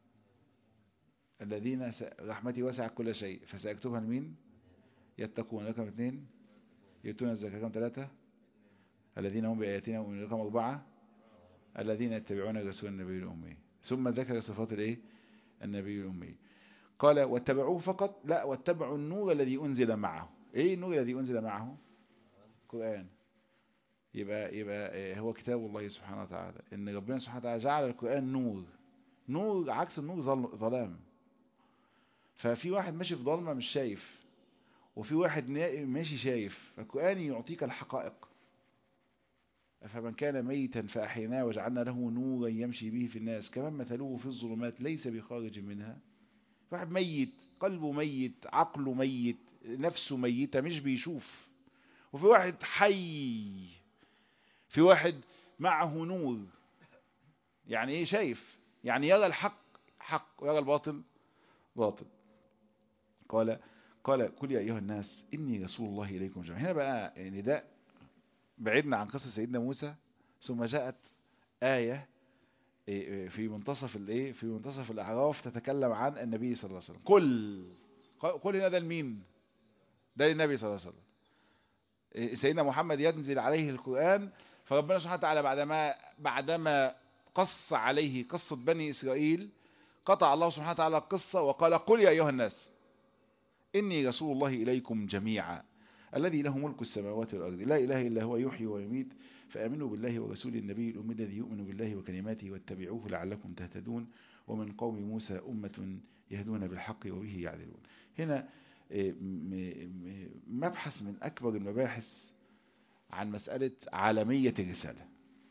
الذين رحمتي وسعت كل شيء فسأكتبها لمين يتقون رقم اثنين يؤتون الزكاة رقم ثلاثة الذين هم بآياتنا ومن رقم أربعة الذين يتبعون رسول النبي الأمي ثم ذكر صفات الايه النبي الأمي قال واتبعوه فقط لا واتبعوا النور الذي أنزل معه ايه النور الذي أنزل معه القرآن يبقى يبقى هو كتاب الله سبحانه وتعالى ان ربنا سبحانه وتعالى جعل القرآن نور نور عكس النور ظلام ففي واحد ماشي في ظلمة مش شايف وفي واحد ماشي شايف فالقرآن يعطيك الحقائق فمن كان ميتا فأحيناه وجعلنا له نورا يمشي به في الناس كمان مثلوه في الظلمات ليس بخارج منها واحد ميت قلبه ميت عقله ميت نفسه ميتة مش بيشوف وفي واحد حي في واحد معه نور يعني ايه شايف يعني يرى الحق حق ويرى الباطل باطل قال قال كل يا أيها الناس إني رسول الله إليكم جميعا هنا بقى نداء بعدنا عن قصة سيدنا موسى ثم جاءت آية في منتصف الايه في منتصف الاعراف تتكلم عن النبي صلى الله عليه وسلم كل كل هنا ده لمين ده للنبي صلى الله عليه وسلم سيدنا محمد ينزل عليه القرآن فربنا سبحانه وتعالى بعدما بعدما قص عليه قصة بني إسرائيل قطع الله سبحانه وتعالى القصة وقال قل يا أيها الناس إني رسول الله إليكم جميعا الذي له ملك السماوات والأرض لا إله إلا هو يحيي ويميت فآمنوا بالله ورسول النبي الأمي الذي يؤمن بالله وكلماته واتبعوه لعلكم تهتدون ومن قوم موسى أمة يهدون بالحق وبه يعدلون هنا مبحث من أكبر المباحث عن مسألة عالمية الرسالة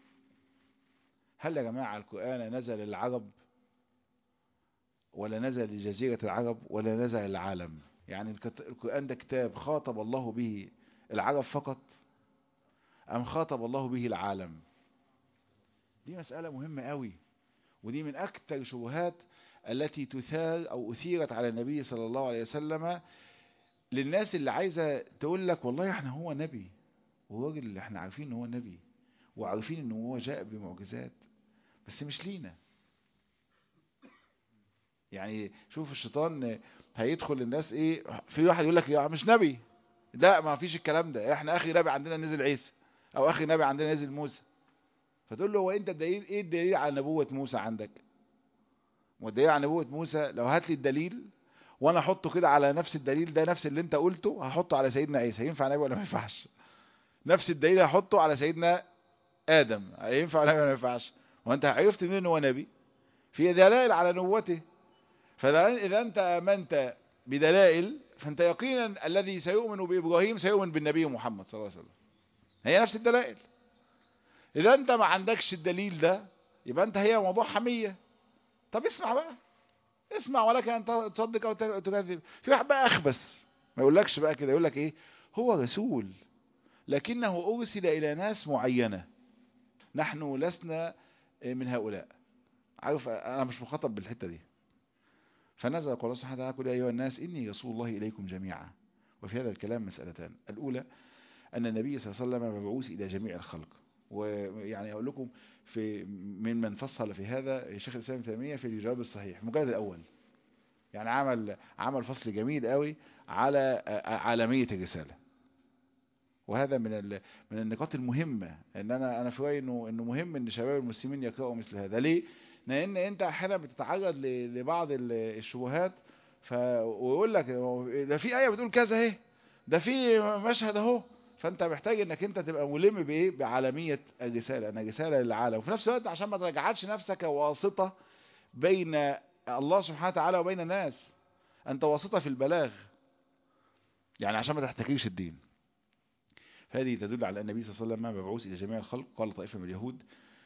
هل يا جماعة القرآن نزل للعرب ولا نزل لجزيرة العرب ولا نزل للعالم يعني القرآن ده كتاب خاطب الله به العرب فقط أم خاطب الله به العالم دي مسألة مهمة قوي ودي من أكثر الشبهات التي تثار أو أثيرت على النبي صلى الله عليه وسلم للناس اللي عايزة تقول لك والله احنا هو نبي والراجل اللي احنا عارفين ان هو نبي وعارفين ان هو جاء بمعجزات بس مش لينا يعني شوف الشيطان هيدخل الناس ايه في واحد يقول لك يا مش نبي لا ما فيش الكلام ده احنا اخي نبي عندنا نزل عيسى او اخي نبي عندنا نزل موسى فتقول له هو انت الدليل ايه الدليل على نبوة موسى عندك والدليل على نبوة موسى لو هات لي الدليل وانا احطه كده على نفس الدليل ده نفس اللي انت قلته هحطه على سيدنا عيسى ينفع نبي ولا ما ينفعش نفس الدليل هحطه على سيدنا ادم ينفع ولا ما ينفعش وانت عرفت منين هو نبي في دلائل على نبوته فإذا أنت آمنت بدلائل فأنت يقينا الذي سيؤمن بإبراهيم سيؤمن بالنبي محمد صلى الله عليه وسلم هي نفس الدلائل إذا أنت ما عندكش الدليل ده يبقى أنت هي موضوع حمية طب اسمع بقى اسمع ولك أن تصدق أو تكذب في واحد بقى أخبث ما يقولكش بقى كده يقول لك إيه هو رسول لكنه أرسل إلى ناس معينة نحن لسنا من هؤلاء عارف أنا مش مخاطب بالحتة دي فنزل قول الله سبحانه وتعالى قل يا أيها الناس إني رسول الله إليكم جميعا وفي هذا الكلام مسألتان الأولى أن النبي صلى الله عليه وسلم مبعوث إلى جميع الخلق ويعني أقول لكم في من من فصل في هذا الشيخ الإسلام تيمية في الجواب الصحيح المجلد الأول يعني عمل عمل فصل جميل قوي على عالمية الرسالة وهذا من من النقاط المهمة ان انا انا في رايي انه انه مهم ان شباب المسلمين يقرأوا مثل هذا ليه؟ لان انت احيانا بتتعرض لبعض الشبهات ف ويقول لك ده في ايه بتقول كذا اهي ده في مشهد اهو فانت محتاج انك انت تبقى ملم بايه بعالميه الرساله ان رساله للعالم وفي نفس الوقت عشان ما ترجعتش نفسك واسطه بين الله سبحانه وتعالى وبين الناس انت واسطه في البلاغ يعني عشان ما تحتكرش الدين فهذه تدل على أن النبي صلى الله عليه وسلم مبعوث إلى جميع الخلق قال طائفة من اليهود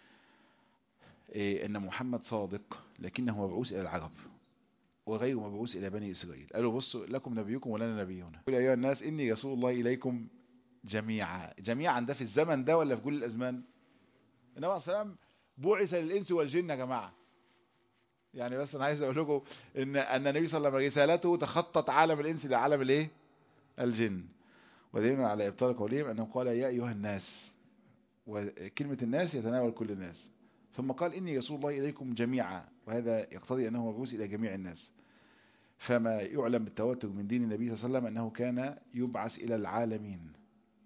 إيه أن محمد صادق لكنه مبعوث إلى العرب وغير مبعوث إلى بني إسرائيل قالوا بصوا لكم نبيكم ولنا نبينا قل أيها الناس إني رسول الله إليكم جميعا جميعا ده في الزمن ده ولا في كل الأزمان النبي عليه السلام بعث للإنس والجن يا جماعة يعني بس أنا عايز أقول لكم إن أن النبي صلى الله عليه وسلم رسالته تخطت عالم الإنس لعالم الإيه؟ الجن ودليل على إبطال قولهم أنه قال يا أيها الناس وكلمة الناس يتناول كل الناس ثم قال إني رسول الله إليكم جميعا وهذا يقتضي أنه مبعوث إلى جميع الناس فما يعلم بالتواتر من دين النبي صلى الله عليه وسلم أنه كان يبعث إلى العالمين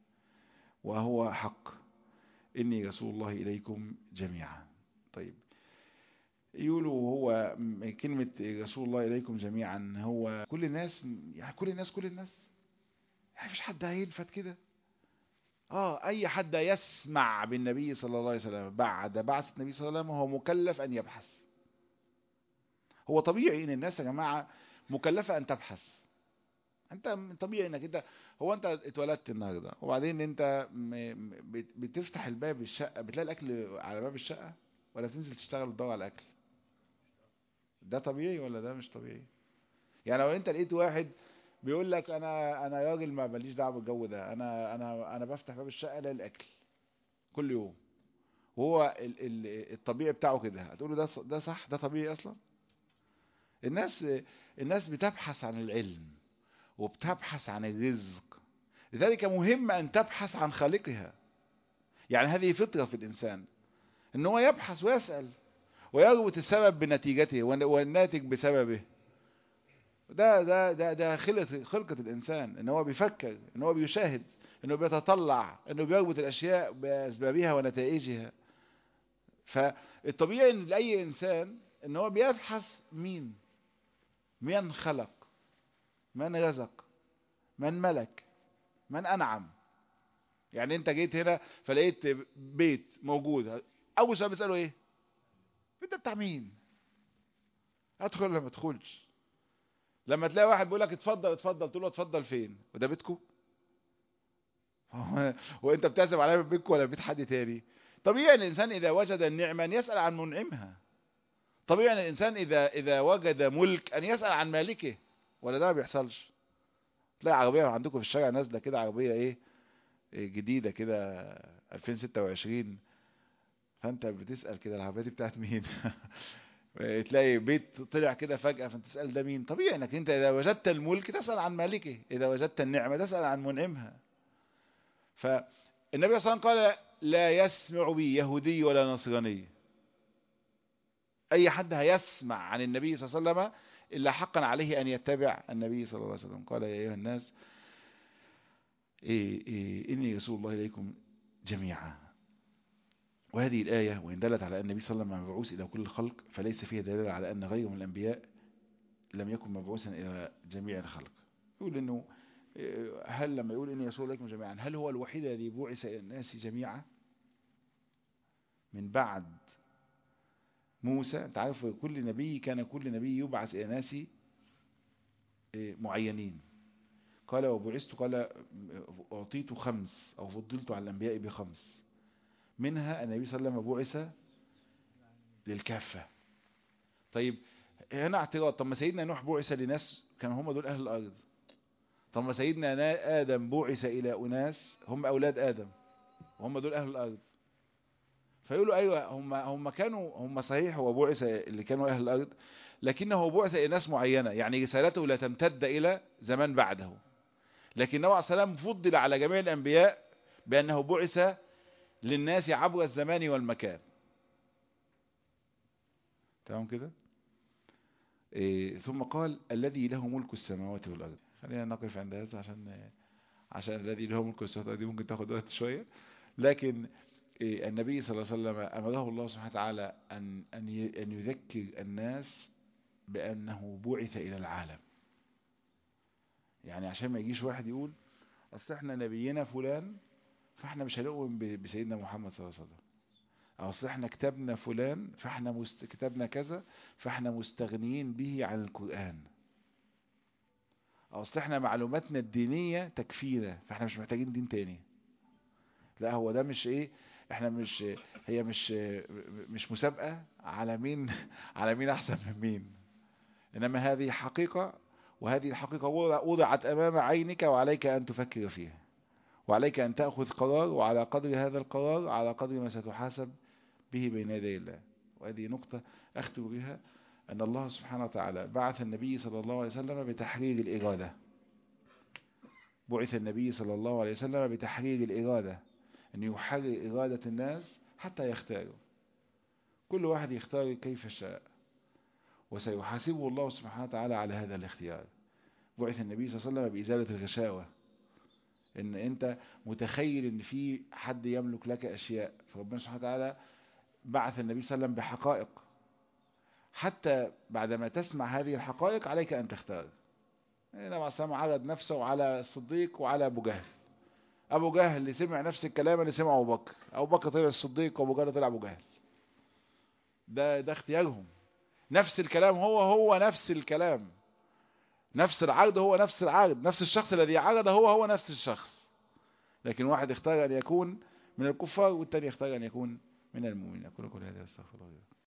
وهو حق إني رسول الله إليكم جميعا طيب يقولوا هو كلمة رسول الله إليكم جميعا هو كل الناس يعني كل الناس كل الناس يعني مفيش حد هيلفت كده اه اي حد يسمع بالنبي صلى الله عليه وسلم بعد بعث النبي صلى الله عليه وسلم هو مكلف ان يبحث هو طبيعي ان الناس يا جماعة مكلفة ان تبحث انت طبيعي انك انت هو انت اتولدت النهارده وبعدين انت بتفتح الباب الشقة بتلاقي الاكل على باب الشقة ولا تنزل تشتغل وتدور على الاكل ده طبيعي ولا ده مش طبيعي يعني لو انت لقيت واحد بيقول لك انا انا راجل ما ماليش دعوه بالجو ده انا انا انا بفتح باب الشقه الاقي الاكل كل يوم وهو ال ال الطبيعي بتاعه كده هتقول له ده ده صح ده طبيعي اصلا الناس الناس بتبحث عن العلم وبتبحث عن الرزق لذلك مهم ان تبحث عن خالقها يعني هذه فطره في الانسان ان هو يبحث ويسال ويربط السبب بنتيجته والناتج بسببه ده ده ده ده خلقة خلقة الإنسان إن هو بيفكر إن هو بيشاهد إنه بيتطلع إنه بيربط الأشياء بأسبابها ونتائجها فالطبيعي إن لأي إنسان إن هو بيبحث مين من خلق من رزق من ملك من أنعم يعني أنت جيت هنا فلقيت بيت موجود أول سؤال بيسأله إيه؟ أنت بتاع مين؟ أدخل ولا ما أدخلش؟ لما تلاقي واحد بيقول لك اتفضل اتفضل تقول له اتفضل فين وده بيتكم وانت بتحسب عليها من بيتكم ولا بيت حد تاني طبيعي الانسان اذا وجد النعمه ان يسال عن منعمها طبيعي الانسان اذا اذا وجد ملك ان يسال عن مالكه ولا ده ما بيحصلش تلاقي عربيه عندكم في الشارع نازله كده عربيه ايه جديده كده 2026 فانت بتسال كده العربيه دي بتاعت مين تلاقي بيت طلع كده فجأة فانت تسأل ده مين طبيعي انك انت اذا وجدت الملك تسأل عن مالكه اذا وجدت النعمة تسأل عن منعمها فالنبي صلى الله عليه وسلم قال لا يسمع بي يهودي ولا نصراني اي حد هيسمع عن النبي صلى الله عليه وسلم الا حقا عليه ان يتبع النبي صلى الله عليه وسلم قال يا ايها الناس إيه إيه اني رسول الله اليكم جميعا وهذه الآية وإن دلت على أن النبي صلى الله عليه وسلم مبعوث إلى كل الخلق فليس فيها دلالة على أن غيره من الأنبياء لم يكن مبعوثا إلى جميع الخلق يقول إنه هل لما يقول إني رسول إليكم جميعا هل هو الوحيد الذي بعث إلى الناس جميعا من بعد موسى أنت عارف كل نبي كان كل نبي يبعث إلى ناس معينين قال وبعثت قال أعطيت خمس أو فضلت على الأنبياء بخمس منها النبي صلى الله عليه وسلم بعث للكافة طيب هنا اعتراض طب ما سيدنا نوح بعث لناس كانوا هم دول أهل الأرض طب ما سيدنا آدم بعث إلى أناس هم أولاد آدم وهم دول أهل الأرض فيقولوا أيوة هم هم كانوا هم صحيح هو بعث اللي كانوا أهل الأرض لكنه بعث إلى ناس معينة يعني رسالته لا تمتد إلى زمان بعده لكن النبي عليه السلام فضل على جميع الأنبياء بأنه بعث للناس عبر الزمان والمكان تمام كده إيه ثم قال الذي له ملك السماوات والأرض خلينا نقف عند هذا عشان عشان الذي له ملك السماوات والأرض ممكن تاخد وقت شوية لكن إيه النبي صلى الله عليه وسلم أمره الله سبحانه وتعالى أن, أن, أن يذكر الناس بأنه بعث إلى العالم يعني عشان ما يجيش واحد يقول أصل احنا نبينا فلان فاحنا مش هنؤمن بسيدنا محمد صلى الله عليه وسلم او اصل احنا كتبنا فلان فاحنا مست... كتبنا كذا فاحنا مستغنيين به عن القرآن او اصل احنا معلوماتنا الدينية تكفينا فاحنا مش محتاجين دين تاني لا هو ده مش ايه احنا مش هي مش مش مسابقة على مين على مين احسن من مين انما هذه حقيقة وهذه الحقيقة وضعت امام عينك وعليك ان تفكر فيها وعليك أن تأخذ قرار وعلى قدر هذا القرار على قدر ما ستحاسب به بين يدي الله وهذه نقطة أختم بها أن الله سبحانه وتعالى بعث النبي صلى الله عليه وسلم بتحرير الإرادة بعث النبي صلى الله عليه وسلم بتحرير الإرادة أن يحرر إرادة الناس حتى يختاروا كل واحد يختار كيف شاء وسيحاسبه الله سبحانه وتعالى على هذا الاختيار بعث النبي صلى الله عليه وسلم بإزالة الغشاوة ان انت متخيل ان في حد يملك لك اشياء فربنا سبحانه وتعالى بعث النبي صلى الله عليه وسلم بحقائق حتى بعدما تسمع هذه الحقائق عليك ان تختار النبي عليه الصلاه عرض نفسه على الصديق وعلى ابو جهل ابو جهل اللي سمع نفس الكلام اللي سمعه ابو بكر ابو بكر طلع الصديق وابو جهل طلع ابو جهل ده ده اختيارهم نفس الكلام هو هو نفس الكلام نفس العرض هو نفس العرض نفس الشخص الذي عرض هو هو نفس الشخص لكن واحد اختار أن يكون من الكفار والتاني اختار أن يكون من المؤمنين أقول كل هذا استغفر الله